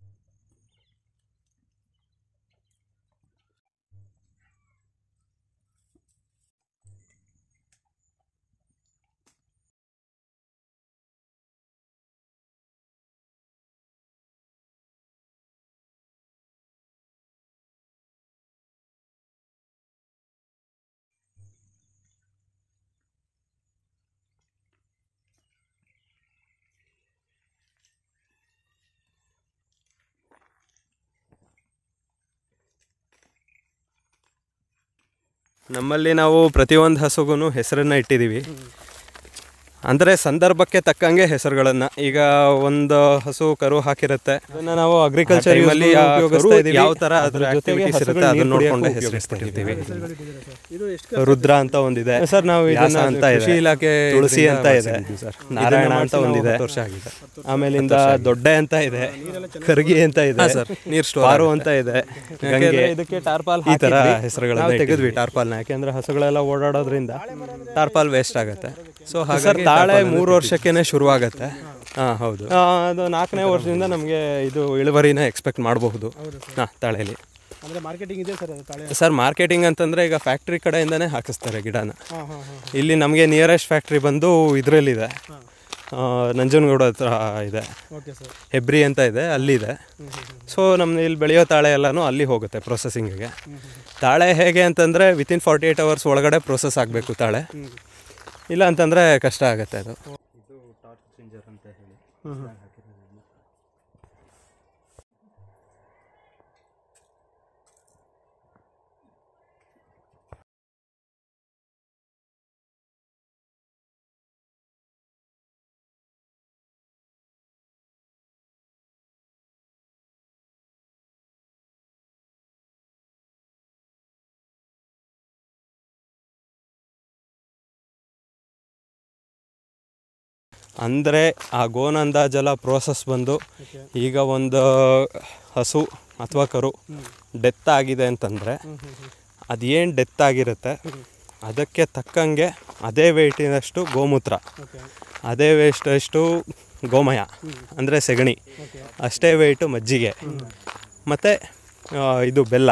ನಮ್ಮಲ್ಲಿ ನಾವು ಪ್ರತಿಯೊಂದು ಹಸುಗೂ ಹೆಸರನ್ನ ಇಟ್ಟಿದ್ದೀವಿ ಅಂದರೆ ಸಂದರ್ಭಕ್ಕೆ ತಕ್ಕಂಗೆ ಹೆಸರುಗಳನ್ನು ಈಗ ಒಂದು ಹಸು ಕರು ಹಾಕಿರುತ್ತೆ ಅದನ್ನ ನಾವು ಅಗ್ರಿಕಲ್ಚರ್ ಅಲ್ಲಿ ಉಪಯೋಗಿಸ್ತಾ ಇದೀವಿ ಯಾವ ಥರ ಅದ್ರ activities ಇರುತ್ತೆ ಅದನ್ನ ನೋಡ್ಕೊಂಡು ಹೆಸರಿಸ್ತಾ ಇದ್ದೀವಿ ಇದು ಎಷ್ಟು ರುದ್ರ ಅಂತ ಒಂದಿದೆ ಸರ್ ನಾವು ಇದನ್ನ ಅಂತ ಕೃಷಿ ಇಲಾಖೆ ತುಳಸಿ ಅಂತ ಇದೆ ಸರ್ ನಾರಾಯಣ ಅಂತ ಒಂದಿದೆ ವರ್ಷ ಆಗಿದೆ ಆಮೇಲಿಂದ ದೊಡ್ಡೆ ಅಂತ ಇದೆ ಕರ್ಗಿ ಅಂತ ಇದೆ ಸರ್ ನೀರ್ ಪಾರು ಅಂತ ಇದೆ ಗಂಗೆ ಇದಕ್ಕೆ ಟಾರ್ಪಾಲ್ ಈ ತರ ಹೆಸರುಗಳನ್ನ ತೆಗೆದ್ವಿ ಟಾರ್ಪಾಲ್ನ ಯಾಕೆಂದ್ರೆ ಹಸುಗಳೆಲ್ಲ ಓಡಾಡೋದ್ರಿಂದ ಟಾರ್ಪಾಲ್ ವೇಸ್ಟ್ ಆಗುತ್ತೆ ಸೊ ಹಾಗಾಗಿ ತಾಳೆ ಮೂರು ವರ್ಷಕ್ಕೇನೆ ಶುರು ಆಗುತ್ತೆ ಹಾಂ ಹೌದು ಆ, ಅದು ನಾಲ್ಕನೇ ವರ್ಷದಿಂದ ನಮಗೆ ಇದು ಇಳುವರಿನ ಎಕ್ಸ್ಪೆಕ್ಟ್ ಮಾಡಬಹುದು ಹಾಂ ತಾಳೆಯಲ್ಲಿ ಅಂದ್ರೆ ಮಾರ್ಕೆಟಿಂಗ್ ಇದೆ ಸರ್ ಅದು ತಾಳೆ ಸರ್ ಮಾರ್ಕೆಟಿಂಗ್ ಅಂತಂದರೆ ಈಗ ಫ್ಯಾಕ್ಟ್ರಿ ಕಡೆಯಿಂದನೇ ಹಾಕಿಸ್ತಾರೆ ಗಿಡನ ಹಾಂ ಹಾಂ ಹಾಂ ಇಲ್ಲಿ ನಮಗೆ ನಿಯರೆಸ್ಟ್ ಫ್ಯಾಕ್ಟ್ರಿ ಬಂದು ಇದರಲ್ಲಿದೆ ನಂಜನಗೂಡ ಹತ್ರ ಇದೆ ಓಕೆ ಸರ್ ಹೆಬ್ರಿ ಅಂತ ಇದೆ ಅಲ್ಲಿದೆ ಸೊ ನಮ್ಮ ಇಲ್ಲಿ ಬೆಳೆಯೋ ತಾಳೆ ಎಲ್ಲನೂ ಅಲ್ಲಿ ಹೋಗುತ್ತೆ ಪ್ರೊಸೆಸಿಂಗಿಗೆ ತಾಳೆ ಹೇಗೆ ಅಂತಂದರೆ ವಿತಿನ್ ಫಾರ್ಟಿ ಏಯ್ಟ್ ಅವರ್ಸ್ ಒಳಗಡೆ ಪ್ರೊಸೆಸ್ ಆಗಬೇಕು ತಾಳೆ ಇಲ್ಲ ಅಂತಂದರೆ ಕಷ್ಟ ಆಗುತ್ತೆ ಅದು ಹ್ಮ್ ಹ್ಮ್ ಅಂದರೆ ಆ ಗೋನಂದಾಜೆಲ್ಲ ಪ್ರೋಸೆಸ್ ಬಂದು ಈಗ ಒಂದು ಹಸು ಅಥವಾ ಕರು ಡೆತ್ ಆಗಿದೆ ಅಂತಂದರೆ ಅದೇನು ಡೆತ್ ಆಗಿರುತ್ತೆ ಅದಕ್ಕೆ ತಕ್ಕಂಗೆ ಅದೇ ವೆಯ್ಟಿನಷ್ಟು ಗೋಮೂತ್ರ ಓಕೆ ಅದೇ ವೇಸ್ಟಷ್ಟು ಗೋಮಯ ಅಂದರೆ ಸೆಗಣಿ ಅಷ್ಟೇ ವೆಯ್ಟು ಮಜ್ಜಿಗೆ ಮತ್ತು ಇದು ಬೆಲ್ಲ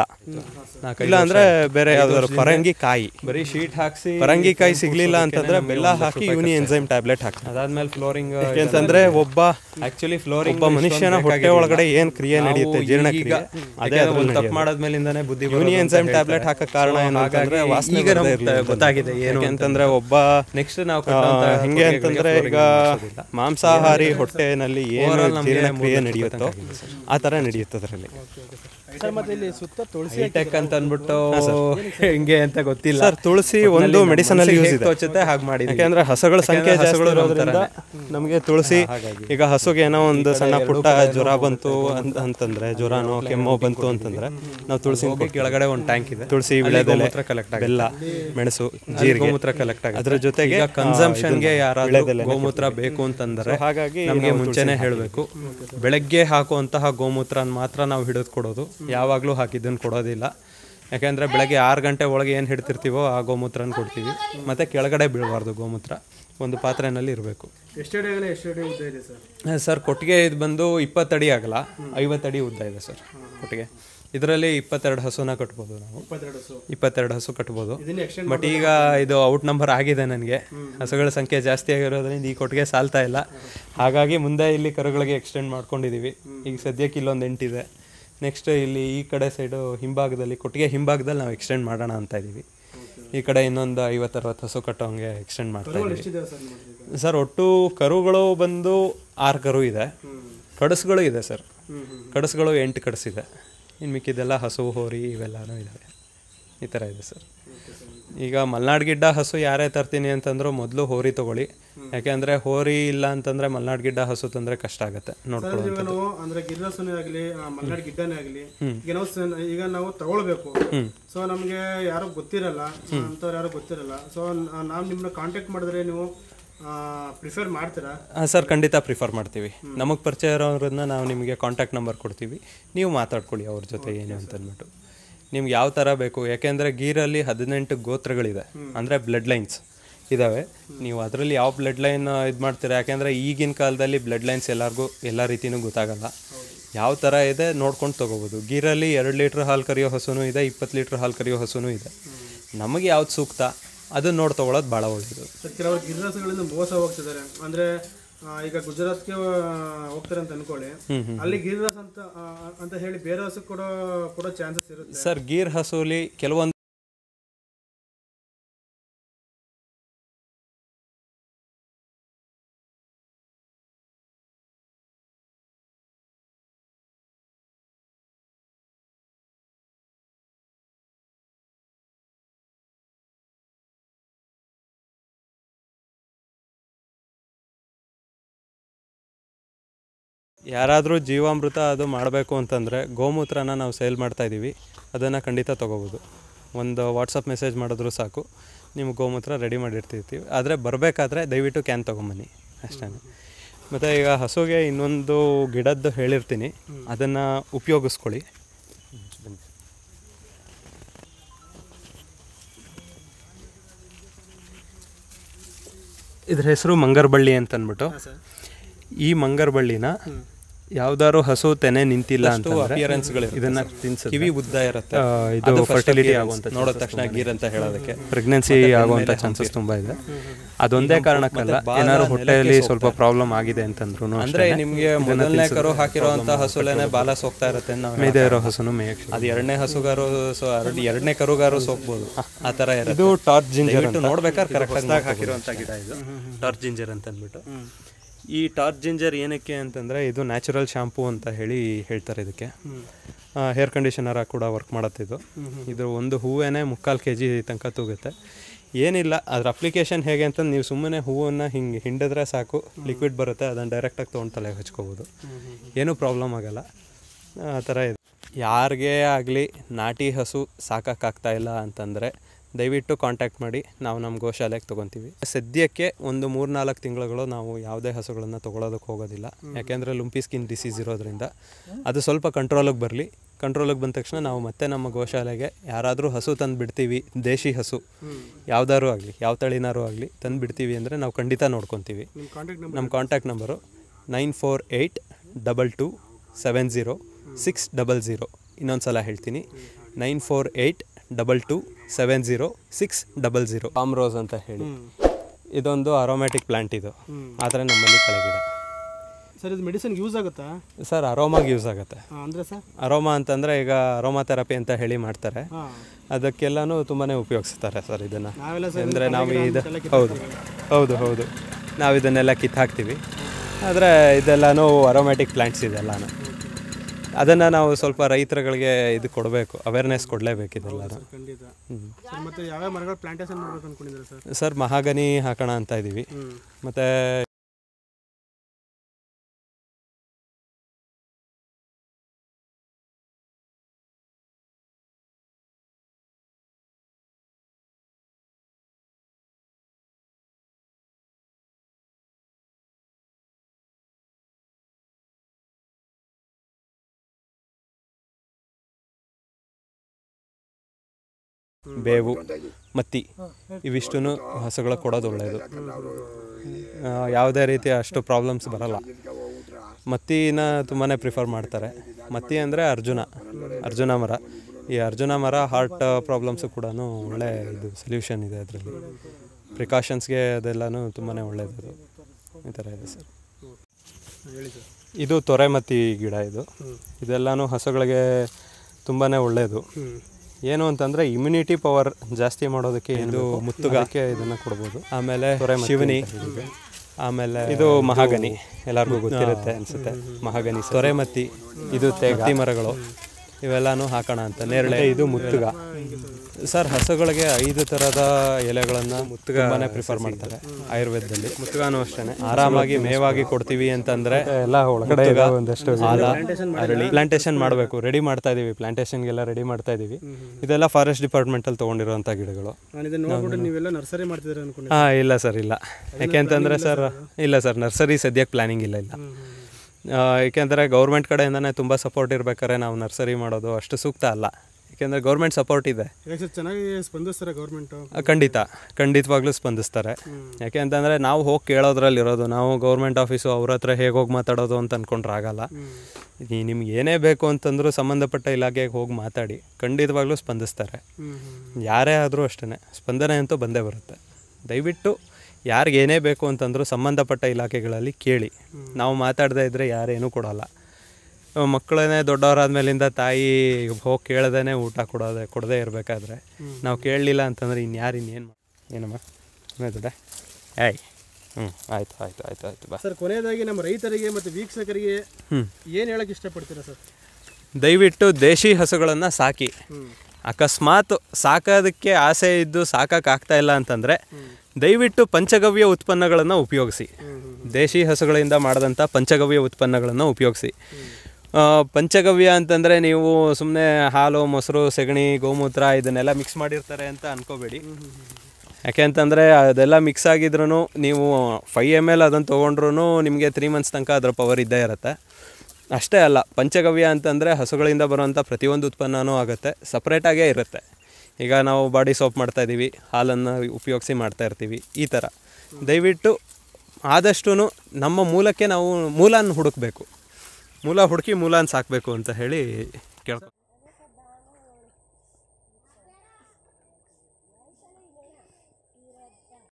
ಇಲ್ಲ ಅಂದರೆ ಬೇರೆ ಯಾವ್ದಾದ್ರು ಪರಂಗಿ ಕಾಯಿ ಬರೀ ಶೀಟ್ ಹಾಕ್ಸಿ ಪರಂಗಿ ಕಾಯಿ ಸಿಗ್ಲಿಲ್ಲ ಅಂತಂದ್ರೆ ಬೆಲ್ಲ ಹಾಕಿ ಯೂನಿ ಎನ್ಸೈಮ್ ಟ್ಯಾಬ್ಲೆಟ್ ಹಾಕಿ ಅದಾದ್ಮೇಲೆ ಫ್ಲೋರಿಂಗ್ ಯಾಕೆಂತಂದ್ರೆ ಒಬ್ಬ ಆಕ್ಚುಲಿ ಫ್ಲೋರಿಂಗ್ ಒಬ್ಬ ಮನುಷ್ಯನ ಹೊಟ್ಟೆ ಒಳಗಡೆ ಏನ್ ಕ್ರಿಯೆ ನಡೆಯುತ್ತೆ ಜೀರ್ಣಕ್ರಿಯೆ ಅದೇ ಒಂದು ತಪ್ಪು ಮಾಡಾದ್ಮೇಲಿಂದಾನೆ ಬುದ್ಧಿ ಯೂನಿ ಎನ್ಸೈಮ್ ಟ್ಯಾಬ್ಲೆಟ್ ಹಾಕೋ ಕಾರಣ ಏನು ಅಂತಂದ್ರೆ ವಾಸನೆ ಈಗ ಬರ್ದೇ ನಮ್ಗೆ ಇರ್ಲಿ ಅಂತ. ಗೊತ್ತಾಗಿದೆ ಏನು ಯಾಕೆಂತಂದ್ರೆ ಒಬ್ಬ ನೆಕ್ಸ್ಟ್ ನಾವು ಆ, ಹೆಂಗೆ ಅಂತಂದ್ರೆ ಈಗ ಮಾಂಸಾಹಾರಿ ಹೊಟ್ಟೆನಲ್ಲಿ ಏನು Overall ನಮ್ಗೆ ಜೀರ್ಣಕ್ರಿಯೆ ಮೂರು ನಡೆಯುತ್ತೋ ಆ ಥರ ನಡೆಯುತ್ತೆ ಅದರಲ್ಲಿ ಸರ್ ಮತ್ತೆ ಇಲ್ಲಿ ಸುತ್ತ ತುಳಸಿ ಟೆಕ್ ಅಂತ ಅಂದ್ಬಿಟ್ಟು ಹೆಂಗೆ ಅಂತ ಗೊತ್ತಿಲ್ಲ ಸರ್ ತುಳಸಿ ಒಂದು ಮೆಡಿಸನ್ ಅಲ್ಲಿ ಯೂಸ್ ಇದೆ ತೋಚುತ್ತೆ ಹಾಗೆ ಮಾಡಿದ್ವಿ ಯಾಕೆಂದ್ರೆ ಹಸುಗಳ ಸಂಖ್ಯೆ ಯಾಕೆಂದ್ರೆ ಜಾಸ್ತಿ ಹಸುಗಳು ನಮ್ಮ ಇರೋದ್ರಿಂದ ನಮಗೆ ತುಳಸಿ ಈಗ ಹಸುಗೆ ಏನೋ ಒಂದು ಸಣ್ಣ ಪುಟ್ಟ ಜ್ವರ ಬಂತು ಅಂತ ಅಂತಂದ್ರೆ ಜ್ವರನೋ ಕೆಮ್ಮೋ ಬಂತು ಅಂತಂದ್ರೆ ನಾವು ತುಳಸಿ ಹೋಗಿ ಕೆಳಗಡೆ ಒಂದು ಟ್ಯಾಂಕ್ ಇದೆ ತುಳಸಿ ಅಲ್ಲಿ ವಿಳೆದೆಲೆ ಗೋಮೂತ್ರ collect ಆಗುತ್ತೆ. ಬೆಲ್ಲ ಮೆಣಸು ಜೀರಿಗೆ ಗೋಮೂತ್ರ ಕಲೆಕ್ಟ್ ಆಗುತ್ತೆ ಅದ್ರ ಜೊತೆಗೆ ಈಗ ಕನ್ಸಂಪ್ಷನ್ಗೆ ಯಾರಾದ್ರೂ ವಿಳೆದೆಲೆನ ಗೋಮೂತ್ರ ಬೇಕು ಅಂತಂದ್ರೆ So ಹಾಗಾಗಿ ನಮಗೆ ನಾವು ಮುಂಚೆನೆ ಹೇಳಬೇಕು ಬೆಳಗ್ಗೆ ಹಾಕುವಂತಹ ಗೋಮೂತ್ರನ ಮಾತ್ರ ನಾವು ಹಿಡಿದು ಕೊಡೋದು ಯಾವಾಗಲೂ ಹಾಕಿದ್ದನ್ನು ಕೊಡೋದಿಲ್ಲ ಯಾಕೆಂದ್ರೆ ಬೆಳಗ್ಗೆ ಆರು ಗಂಟೆ ಒಳಗೆ ಏನು ಹಿಡ್ತಿರ್ತೀವೋ ಆ ಗೋಮೂತ್ರನ ಕೊಡ್ತೀವಿ ಮತ್ತೆ ಕೆಳಗಡೆ ಬೀಳಬಾರ್ದು ಗೋಮೂತ್ರ ಒಂದು ಪಾತ್ರೆನಲ್ಲಿ ಇರಬೇಕು ಎಷ್ಟು ಅಡಿ ಆಗಲ್ಲ ಎಷ್ಟು ಅಡಿ ಉದ್ದ ಇದೆ ಸರ್ ಸರ್ ಕೊಟ್ಟಿಗೆ ಇದು ಬಂದು ಇಪ್ಪತ್ತಡಿ ಆಗಲ್ಲ ಐವತ್ತಡಿ ಉದ್ದ ಇದೆ ಸರ್ ಕೊಟ್ಟಿಗೆ ಇದರಲ್ಲಿ ಇಪ್ಪತ್ತೆರಡು ಹಸುನ ಕಟ್ಬೋದು ನಾವು ಇಪ್ಪತ್ತೆರಡು ಹಸು ಇಪ್ಪತ್ತೆರಡು ಹಸು ಕಟ್ಬೋದು ಇದನ್ನ ಎಕ್ಸ್ಟೆಂಡ್ ಬಟ್ ಈಗ ಇದು ಔಟ್ ನಂಬರ್ ಆಗಿದೆ ನನಗೆ ಹಸುಗಳ ಸಂಖ್ಯೆ ಜಾಸ್ತಿ ಆಗಿರೋದ್ರಿಂದ ಈ ಕೊಟ್ಟಿಗೆ ಸಾಲ್ತಾ ಇಲ್ಲ ಹಾಗಾಗಿ ಮುಂದೆ ಇಲ್ಲಿ ಕರುಗಳಿಗೆ ಎಕ್ಸ್ಟೆಂಡ್ ಮಾಡ್ಕೊಂಡಿದ್ದೀವಿ ಈಗ ಸದ್ಯಕ್ಕೆ ಇಲ್ಲೊಂದು ಎಂಟಿದೆ ನೆಕ್ಸ್ಟ್ ಇಲ್ಲಿ ಈ ಕಡೆ ಸೈಡು ಹಿಂಭಾಗದಲ್ಲಿ ಕೊಟ್ಟಿಗೆ ಹಿಂಭಾಗದಲ್ಲಿ ನಾವು ಎಕ್ಸ್ಟೆಂಡ್ ಮಾಡೋಣ ಅಂತ ಇದ್ದೀವಿ ಈ ಕಡೆ ಇನ್ನೊಂದು ಐವತ್ತರವತ್ತು ಹಸು ಕಟ್ಟೋಂಗೆ ಎಕ್ಸ್ಟೆಂಡ್ ಮಾಡ್ತಾ ಇದ್ದೀವಿ ಎಷ್ಟಿದೆ ಸರ್ ನಿಮ್ಮಲ್ಲಿ ಈಗ ಸರ್ ಒಟ್ಟು ಕರುಗಳು ಬಂದು ಆರು ಕರು ಇದೆ ಕಡಸುಗಳು ಇದೆ ಸರ್ ಕಡಸುಗಳು ಎಂಟು ಕಡಸಿದೆ ಇನ್ನು ಮಿಕ್ಕಿದ್ದೆಲ್ಲ ಹಸು ಹೋರಿ ಇವೆಲ್ಲನೂ ಇದ್ದಾವೆ ಈ ಥರ ಇದೆ ಸರ್ ಈಗ ಮಲ್ನಾಡ್ ಗಿಡ್ಡ ಹಸು ಯಾರೇ ತರ್ತೀನಿ ಅಂತಂದ್ರು ಮೊದಲು ಹೋರಿ ತಗೊಳ್ಳಿ ಯಾಕೆಂದ್ರೆ ಹೋರಿ ಇಲ್ಲ ಅಂತಂದ್ರೆ ಮಲ್ನಾಡ್ ಗಿಡ್ಡ ಹಸು ತಂದ್ರೆ ಕಷ್ಟ ಆಗುತ್ತೆ ನೋಡ್ಕೊಳ್ಳೋ ಈಗ ನಾವು ಅಂದ್ರೆ ಗಿರ್ರಸನೇ ಆಗಲಿ ಮಲ್ನಾಡ್ ಗಿಡ್ಡನೇ ಆಗಲಿ ಈಗ ನಾವು ಸ- ಈಗ ನಾವು ತಗೊಳ್ಬೇಕು ಸೊ ನಮ್ಗೆ ಯಾರು ಗೊತ್ತಿರಲ್ಲ ಅಂತವ್ರು ಯಾರು ಗೊತ್ತಿರಲ್ಲ ಸೊ ನಾವು ನಿಮ್ಮನ್ನ ಕಾಂಟ್ಯಾಕ್ಟ್ ಮಾಡಿದ್ರೆ ನೀವು ಪ್ರಿಫರ್ ಮಾಡ್ತೀರಾ ಹಾಂ ಸರ್ ಖಂಡಿತ ಪ್ರಿಫರ್ ಮಾಡ್ತೀವಿ ನಮಗೆ ಪರಿಚಯ ಇರೋರನ್ನ ನಾವು ನಿಮಗೆ ಕಾಂಟ್ಯಾಕ್ಟ್ ನಂಬರ್ ಕೊಡ್ತೀವಿ ನೀವು ಮಾತಾಡ್ಕೊಳ್ಳಿ ಅವ್ರ ಜೊತೆ ಏನು ಅಂತ ಅಂದ್ಬಿಟ್ಟು ನಿಮ್ಗೆ ಯಾವ ಥರ ಬೇಕು ಯಾಕೆಂದರೆ ಗೀರಲ್ಲಿ ಹದಿನೆಂಟು ಗೋತ್ರಗಳಿದೆ ಅಂದರೆ ಬ್ಲಡ್ ಲೈನ್ಸ್ ಇದ್ದಾವೆ ನೀವು ಅದರಲ್ಲಿ ಯಾವ ಬ್ಲಡ್ ಲೈನ್ ಇದು ಮಾಡ್ತೀರಾ ಯಾಕೆಂದರೆ ಈಗಿನ ಕಾಲದಲ್ಲಿ ಬ್ಲಡ್ ಲೈನ್ಸ್ ಎಲ್ಲರಿಗೂ ಎಲ್ಲ ರೀತಿನೂ ಗೊತ್ತಾಗಲ್ಲ ಯಾವ ಥರ ಇದೆ ನೋಡ್ಕೊಂಡು ತೊಗೋಬೋದು ಗೀರಲ್ಲಿ ಎರಡು ಲೀಟ್ರ್ ಹಾಲು ಕರಿಯೋ ಹಸುನೂ ಇದೆ ಇಪ್ಪತ್ತು ಲೀಟ್ರ್ ಹಾಲು ಕರಿಯೋ ಹಸುನೂ ಇದೆ ನಮಗೆ ಯಾವ್ದು ಸೂಕ್ತ ಅದನ್ನ ನೋಡಿ ತೊಗೊಳೋದು ಭಾಳ ಒಳ್ಳೆಯದು ಸರ್ ಕೆಲವರು ಗಿರ್ರಸಗಳಿಂದ ಮೋಸ ಹೋಗ್ತಿದ್ದಾರೆ ಅಂದ್ರೆ ಆ, ಈಗ ಗುಜರಾತ್ಗೆ ಆ, ಹೋಗ್ತಾರೆ ಅಂತ ಅನ್ಕೊಳ್ಳಿ ಅಲ್ಲಿ ಗಿರ್ರಸ್ ಅಂತ ಆ, ಅಂತ ಹೇಳಿ ಬೇರೆ ಹಸು ಕೊಡೋ ಕೊಡೋ ಚಾನ್ಸಸ್ ಇರುತ್ತೆ ಸರ್ ಗೀರ್ ಹಸುಲಿ ಕೆಲವೊಂದು ಯಾರಾದರೂ ಜೀವಾಮೃತ ಅದು ಮಾಡಬೇಕು ಅಂತಂದರೆ ಗೋಮೂತ್ರನ ನಾವು ಸೇಲ್ ಮಾಡ್ತಾ ಇದ್ದೀವಿ ಅದನ್ನು ಖಂಡಿತ ತೊಗೋಬೋದು ಒಂದು ವಾಟ್ಸಪ್ ಮೆಸೇಜ್ ಮಾಡಿದ್ರು ಸಾಕು ನಿಮ್ಗೆ ಗೋಮೂತ್ರ ರೆಡಿ ಮಾಡಿರ್ತಿರ್ತೀವಿ ಆದರೆ ಬರಬೇಕಾದ್ರೆ ದಯವಿಟ್ಟು ಕ್ಯಾನ್ ತೊಗೊಂಬನ್ನಿ ಅಷ್ಟೇ ಮತ್ತು ಈಗ ಹಸುಗೆ ಇನ್ನೊಂದು ಗಿಡದ್ದು ಹೇಳಿರ್ತೀನಿ ಅದನ್ನು ಉಪಯೋಗಿಸ್ಕೊಳ್ಳಿ ಇದ್ರ ಹೆಸರು ಮಂಗರಬಳ್ಳಿ ಅಂತ ಅಂದ್ಬಿಟ್ಟು ಈ ಮಂಗರಬಳ್ಳಿನ ಯಾವ್ದಾದ್ರು ಹಸು ತೆನೆ ನಿಂತಿಲ್ಲ ಅಂತ ಇದನ್ನ ತಿನ್ಸುತ್ತೆ. ಕಿವಿ ಉದ್ದ ಇರುತ್ತೆ ಆ, ಇದು ಫರ್ಟಿಲಿಟಿ appearance. ಆಗುವಂತ ನೋಡಿದ ತಕ್ಷಣ ಗೀರ್ ಅಂತ ಹೇಳೋದಕ್ಕೆ ಪ್ರೆಗ್ನೆನ್ಸಿ ಆಗುವಂತ ಚಾನ್ಸಸ್ ತುಂಬಾ ಇದೆ ಅದೊಂದೇ ಕಾರಣಕ್ಕಲ್ಲ ಏನಾದ್ರು ಹೊಟ್ಟೆಯಲ್ಲಿ ಸ್ವಲ್ಪ ಪ್ರಾಬ್ಲಮ್ ಆಗಿದೆ ಅಂತಂದ್ರು ಅಂದ್ರೆ ನಿಮ್ಗೆ ಮೊದಲನೇ ಕರು ಹಾಕಿರುವಂತ ಹಸುಲೇನೆ ಬಾಲ ಸೋಗ್ತಾ ಇರುತ್ತೆ ಅಂತ ನಾವು ಮೇದೆ ಇರೋ ಹಸುನು ಮೇಯಕ್ಕೆ ಅದು ಎರಡನೇ ಹಸುಗಾರು ಸೊ ಎರಡನೇ ಕರುಗಾರು ಸೋಕ್ಬೋದು ಆ ತರ ಇರುತ್ತೆ ಇದು ಟಾರ್ಚ್ ಜಿಂಜರ್ ದಯವಿಟ್ಟು ನೋಡ್ಬೇಕಾದ್ರೆ ಕರೆಕ್ಟ್ ಆಗಿ ಹಾಕಿರುವಂತ ಗಿಡ ಇದು ಟಾರ್ಚ್ ಜಿಂಜರ್ ಅಂತ ಅಂದ್ಬಿಟ್ಟು ಈ ಟಾರ್ಚ್ ಜಿಂಜರ್ ಏನಕ್ಕೆ ಅಂತಂದ್ರೆ ಇದು ನ್ಯಾಚುರಲ್ ಶಾಂಪೂ ಅಂತ ಹೇಳಿ ಹೇಳ್ತಾರೆ ಇದಕ್ಕೆ ಹೇರ್ ಕಂಡೀಷನರ್ ಆಗಿ ಕೂಡ ವರ್ಕ್ ಮಾಡುತ್ತೆ ಇದು ಇದು ಒಂದು ಹೂವೇನೆ ಮುಕ್ಕಾಲು ಕೆ ಜಿ ತನಕ ತೂಗುತ್ತೆ ಏನಿಲ್ಲ ಅದ್ರ ಅಪ್ಲಿಕೇಶನ್ ಹೇಗೆ ಅಂತ ನೀವು ಸುಮ್ಮನೆ ಹೂವನ್ನು ಹಿಂಗೆ ಹಿಂಡಿದ್ರೆ ಸಾಕು ಲಿಕ್ವಿಡ್ ಬರುತ್ತೆ ಅದನ್ನು ಡೈರೆಕ್ಟಾಗಿ ತೊಗೊಂಡು ತಲೆಗೆ ಹಚ್ಕೋಬೋದು ಏನೂ ಪ್ರಾಬ್ಲಮ್ ಆಗಲ್ಲ ಆ ಥರ ಇದೆ ಯಾರಿಗೇ ಆಗಲಿ ನಾಟಿ ಹಸು ಸಾಕೋಕ್ಕಾಗ್ತಾ ಇಲ್ಲ ಅಂತಂದರೆ ದಯವಿಟ್ಟು ಕಾಂಟ್ಯಾಕ್ಟ್ ಮಾಡಿ ನಾವು ನಮ್ಮ ಗೋಶಾಲೆಗೆ ತೊಗೊತೀವಿ ಸದ್ಯಕ್ಕೆ ಒಂದು ಮೂರ್ನಾಲ್ಕು ತಿಂಗಳುಗಳು ನಾವು ಯಾವುದೇ ಹಸುಗಳನ್ನು ತೊಗೊಳೋದಕ್ಕೆ ಹೋಗೋದಿಲ್ಲ ಯಾಕೆಂದರೆ ಲುಂಪಿ ಸ್ಕಿನ್ ಡಿಸೀಸ್ ಇರೋದ್ರಿಂದ ಅದು ಸ್ವಲ್ಪ ಕಂಟ್ರೋಲಿಗೆ ಬರಲಿ ಕಂಟ್ರೋಲಿಗೆ ಬಂದ ತಕ್ಷಣ ನಾವು ಮತ್ತೆ ನಮ್ಮ ಗೋಶಾಲೆಗೆ ಯಾರಾದರೂ ಹಸು ತಂದು ಬಿಡ್ತೀವಿ ದೇಶಿ ಹಸು ಯಾವ್ದಾದ್ರು ಆಗಲಿ ಯಾವ ತಳಿನಾರು ಆಗಲಿ ತಂದು ಬಿಡ್ತೀವಿ ಅಂದರೆ ನಾವು ಖಂಡಿತ ನೋಡ್ಕೊತೀವಿ ನಿಮ್ಮ ಕಾಂಟ್ಯಾಕ್ಟ್ ನಂಬರ್ ನಮ್ಮ contact number nine four eight double two seven zero six double zero ಇನ್ನೊಂದು ಸಲ ಹೇಳ್ತೀನಿ nine four eight double two seven zero six double zero palm rose ಅಂತ ಹೇಳಿ ಇದೊಂದು ಅರೋಮ್ಯಾಟಿಕ್ ಪ್ಲಾಂಟ್ ಇದು ಆದರೆ ನಮ್ಮಲ್ಲಿ ಕೆಳಗಿಡ ಸರ್ ಇದು ಮೆಡಿಸಿನ್ ಯೂಸ್ ಆಗುತ್ತಾ ಸರ್ ಅರೋಮಾಗೆ ಯೂಸ್ ಆಗುತ್ತೆ ಹಾಂ ಅಂದರೆ ಸರ್ ಅರೋಮಾ ಅಂತಂದರೆ ಈಗ ಅರೋಮಾ ಥೆರಪಿ ಅಂತ ಹೇಳಿ ಮಾಡ್ತಾರೆ ಹಾಂ ಅದಕ್ಕೆಲ್ಲನೂ ತುಂಬಾ ಉಪಯೋಗಿಸ್ತಾರೆ ಸರ್ ಇದನ್ನು ನಾವೆಲ್ಲ ಸರ್ ಅಂದರೆ ನಾವು ಇದು ಹೌದು ಹೌದು ಹೌದು ನಾವು ಇದನ್ನೆಲ್ಲ ಕಿತ್ತು ಹಾಕ್ತೀವಿ ಆದರೆ ಇದೆಲ್ಲನೂ ಅರೋಮ್ಯಾಟಿಕ್ ಪ್ಲ್ಯಾಂಟ್ಸ್ ಇದೆಲ್ಲನೂ ಅದನ್ನು ನಾವು ಸ್ವಲ್ಪ ರೈತರುಗಳಿಗೆ ಇದು ಕೊಡಬೇಕು ಅವೇರ್ನೆಸ್ ಕೊಡಲೇಬೇಕು ಇದೆಲ್ಲನೂ ಖಂಡಿತ ಸರ್ ಮತ್ತೆ ಯಾವ್ಯಾವ ಮರಗಳು ಪ್ಲಾಂಟೇಶನ್ ಮಾಡ್ಬೇಕು ಅನ್ಕೊಂಡಿದ್ದೀರಾ ಸರ್ ಸರ್ ಮಹಾಗನಿ ಹಾಕೋಣ ಅಂತ ಇದ್ದೀವಿ ಹ್ಞೂ ಮತ್ತು ಬೇವು ಮತ್ತಿ ಇವಿಷ್ಟೂ ಹಸುಗಳು ಕೊಡೋದು ಒಳ್ಳೆಯದು ಆ, ಯಾವುದೇ ರೀತಿಯ ಅಷ್ಟು ಪ್ರಾಬ್ಲಮ್ಸ್ ಬರಲ್ಲ ಮತ್ತಿನ ತುಂಬಾ ಪ್ರಿಫರ್ ಮಾಡ್ತಾರೆ ಮತ್ತಿ ಅಂದರೆ ಅರ್ಜುನ ಅರ್ಜುನ ಮರ ಈ ಅರ್ಜುನ ಮರ ಹಾರ್ಟ್ ಪ್ರಾಬ್ಲಮ್ಸು ಕೂಡ ಒಳ್ಳೆ ಇದು ಸೊಲ್ಯೂಷನ್ ಇದೆ ಅದರಲ್ಲಿ ಪ್ರಿಕಾಷನ್ಸ್ಗೆ ಅದೆಲ್ಲನೂ ತುಂಬಾ ಒಳ್ಳೆಯದು ಅದು ಈ ಥರ ಇದೆ ಸರ್ ಹೇಳಿ ಸರ್ ಇದು ತೊರೆಮತ್ತಿ ಗಿಡ ಇದು ಇದೆಲ್ಲನೂ ಹಸುಗಳಿಗೆ ತುಂಬಾ ಒಳ್ಳೆಯದು ಹ್ಞೂ ಏನು ಅಂತಂದ್ರೆ ಇಮ್ಯುನಿಟಿ ಪವರ್ ಜಾಸ್ತಿ ಮಾಡೋದಕ್ಕೆ ಇದು ಮುತ್ತುಗಕ್ಕೆ ಇದನ್ನ ಕೊಡ್ಬೋದು ಆಮೇಲೆ ಶಿವನಿ ಆಮೇಲೆ ಇದು ಮಹಾಗನಿ ಎಲ್ಲರಿಗೂ ಗೊತ್ತಿರುತ್ತೆ ಅನ್ಸುತ್ತೆ ಮಹಾಗನಿ ತೊರೆಮತ್ತಿ ಇದು ತೆಗ್ತಿ ಮರಗಳು ಇವೆಲ್ಲಾನು ಹಾಕೋಣ ಅಂತ ನೇರಳೆ ಇದು ಮುತ್ತುಗ ಸರ್ ಹಸುಗಳಿಗೆ ಐದು ಥರದ ಎಲೆಗಳನ್ನು ಮುತ್ತುಗನೇ ಪ್ರಿಫರ್ ಮಾಡ್ತಾರೆ ಆಯುರ್ವೇದದಲ್ಲಿ ಮುತ್ತುಗಾನು ಅಷ್ಟೇ ಆರಾಮಾಗಿ ಮೇವಾಗಿ ಕೊಡ್ತೀವಿ ಅಂತಂದ್ರೆ ಎಲ್ಲ ಒಳಗಡೆ ಒಂದಷ್ಟು ಅರಳಿ ಪ್ಲಾಂಟೇಶನ್ ಮಾಡಬೇಕು ರೆಡಿ ಮಾಡ್ತಾ ಇದೀವಿ ಪ್ಲಾಂಟೇಶನ್ಗೆಲ್ಲ ರೆಡಿ ಮಾಡ್ತಾ ಇದೀವಿ ಇದೆಲ್ಲ ಫಾರೆಸ್ಟ್ ಡಿಪಾರ್ಟ್ಮೆಂಟಲ್ಲಿ ತೊಗೊಂಡಿರುವಂಥ ಗಿಡಗಳು ನಾನು ಇದನ್ನ ನೋಡ್ಬಿಟ್ಟು ನೀವೆಲ್ಲ ನರ್ಸರಿ ಮಾಡ್ತಿದ್ದೀರಾ ಅನ್ಕೊಂಡು ಹಾಂ ಇಲ್ಲ ಸರ್ ಇಲ್ಲ ಯಾಕೆಂತಂದರೆ ಸರ್ ಇಲ್ಲ ಸರ್ ನರ್ಸರಿ ಸದ್ಯಕ್ಕೆ ಪ್ಲ್ಯಾನಿಂಗ್ ಇಲ್ಲ ಇಲ್ಲ ಆ, ಏಕೆಂದರೆ ಗೌರ್ಮೆಂಟ್ ಕಡೆಯಿಂದನೇ ತುಂಬ ಸಪೋರ್ಟ್ ಇರ್ಬೇಕಾದ್ರೆ ನಾವು ನರ್ಸರಿ ಮಾಡೋದು ಅಷ್ಟು ಸೂಕ್ತ ಅಲ್ಲ ಏಕೆಂದರೆ ಗೌರ್ಮೆಂಟ್ ಸಪೋರ್ಟ್ ಇದೆ ಯಾಕೆ ಸರ್ ಚೆನ್ನಾಗಿ ಸ್ಪಂದಿಸ್ತಾರೆ ಗೌರ್ಮೆಂಟು ಆ, ಖಂಡಿತ ಖಂಡಿತವಾಗ್ಲೂ ಸ್ಪಂದಿಸ್ತಾರೆ ಯಾಕೆ ಅಂತಂದರೆ ನಾವು ಹೋಗಿ ಕೇಳೋದ್ರಲ್ಲಿ ಇರೋದು ನಾವು ಗೌರ್ಮೆಂಟ್ ಆಫೀಸು ಅವ್ರ ಹತ್ರ ಹೇಗೆ ಹೋಗಿ ಮಾತಾಡೋದು ಅಂತ ಅಂದ್ಕೊಂಡ್ರೆ ಆಗಲ್ಲ ಈ ನಿಮ್ಗೆ ಏನೇ ಬೇಕು ಅಂತಂದ್ರೂ ಸಂಬಂಧಪಟ್ಟ ಇಲಾಖೆಗೆ ಹೋಗಿ ಮಾತಾಡಿ ಖಂಡಿತವಾಗ್ಲೂ ಸ್ಪಂದಿಸ್ತಾರೆ ಹ್ಞೂ ಹ್ಞೂ ಯಾರೇ ಆದರೂ ಅಷ್ಟೇ ಸ್ಪಂದನೆ ಅಂತೂ ಬಂದೇ ಬರುತ್ತೆ ದಯವಿಟ್ಟು ಯಾರಿಗೆ ಏನೇ ಬೇಕು ಅಂತಂದ್ರೂ ಸಂಬಂಧಪಟ್ಟ ಇಲಾಖೆಗಳಲ್ಲಿ ಕೇಳಿ ನಾವು ಮಾತಾಡದೇ ಇದ್ದರೆ ಯಾರೇನೂ ಕೊಡೋಲ್ಲ ಇವಾಗ ಮಕ್ಕಳನ್ನೇ ದೊಡ್ಡವರಾದ್ಮೇಲಿಂದ ತಾಯಿ ಹೋಗಿ ಕೇಳ್ದೇ ಊಟ ಕೊಡೋದೆ ಕೊಡದೇ ಇರಬೇಕಾದ್ರೆ ನಾವು ಕೇಳಲಿಲ್ಲ ಅಂತಂದ್ರೆ ಇನ್ಯಾರು ಇನ್ನೇನು ಏನಮ್ಮ ದೊಡ್ಡ ಏಯ್ ಹ್ಞೂ ಆಯಿತು ಆಯಿತು ಆಯಿತು ಆಯಿತು ಬಾ ಸರ್ ಕೊನೆಯದಾಗಿ ನಮ್ಮ ರೈತರಿಗೆ ಮತ್ತು ವೀಕ್ಷಕರಿಗೆ ಹ್ಞೂ ಏನು ಹೇಳಕ್ಕೆ ಇಷ್ಟಪಡ್ತೀರಾ ಸರ್ ದಯವಿಟ್ಟು ದೇಶಿ ಹಸುಗಳನ್ನು ಸಾಕಿ ಹ್ಞೂ ಅಕಸ್ಮಾತ್ ಸಾಕೋದಕ್ಕೆ ಆಸೆ ಇದ್ದು ಸಾಕೋಕ್ಕಾಗ್ತಾ ಇಲ್ಲ ಅಂತಂದರೆ ದಯವಿಟ್ಟು ಪಂಚಗವ್ಯ ಉತ್ಪನ್ನಗಳನ್ನು ಉಪಯೋಗಿಸಿ ದೇಶಿ ಹಸುಗಳಿಂದ ಮಾಡಿದಂಥ ಪಂಚಗವ್ಯ ಉತ್ಪನ್ನಗಳನ್ನು ಉಪಯೋಗಿಸಿ ಆ, ಪಂಚಗವ್ಯ ಅಂತಂದರೆ ನೀವು ಸುಮ್ಮನೆ ಹಾಲು ಮೊಸರು ಸೆಗಣಿ ಗೋಮೂತ್ರ ಇದನ್ನೆಲ್ಲ ಮಿಕ್ಸ್ ಮಾಡಿರ್ತಾರೆ ಅಂತ ಅನ್ಕೋಬೇಡಿ ಯಾಕೆ ಅಂತಂದರೆ ಅದೆಲ್ಲ ಮಿಕ್ಸ್ ಆಗಿದ್ರೂ ನೀವು ಫೈವ್ ಎಮ್ ಎಲ್ ಅದನ್ನು ತೊಗೊಂಡ್ರು ನಿಮಗೆ ತ್ರೀ ಮಂತ್ಸ್ ತನಕ ಅದರ ಪವರ್ ಇದ್ದೇ ಇರುತ್ತೆ ಅಷ್ಟೇ ಅಲ್ಲ ಪಂಚಗವ್ಯ ಅಂತಂದರೆ ಹಸುಗಳಿಂದ ಬರುವಂಥ ಪ್ರತಿಯೊಂದು ಉತ್ಪನ್ನವೂ ಆಗುತ್ತೆ ಸಪ್ರೇಟಾಗೇ ಇರುತ್ತೆ ಈಗ ನಾವು ಬಾಡಿ ಸೋಪ್ ಮಾಡ್ತಾ ಇದ್ದೀವಿ ಹಾಲನ್ನು ಉಪಯೋಗಿಸಿ ಮಾಡ್ತಾ ಇರ್ತೀವಿ ಈ ಥರ ದಯವಿಟ್ಟು ಆದಷ್ಟು ನಮ್ಮ ಮೂಲಕ್ಕೆ ನಾವು ಮೂಲನ ಹುಡುಕಬೇಕು ಮೂಲ ಹುಡುಕಿ ಮೂಲನ ಸಾಕಬೇಕು ಅಂತ ಹೇಳಿ ಕೇಳ್ಕೊ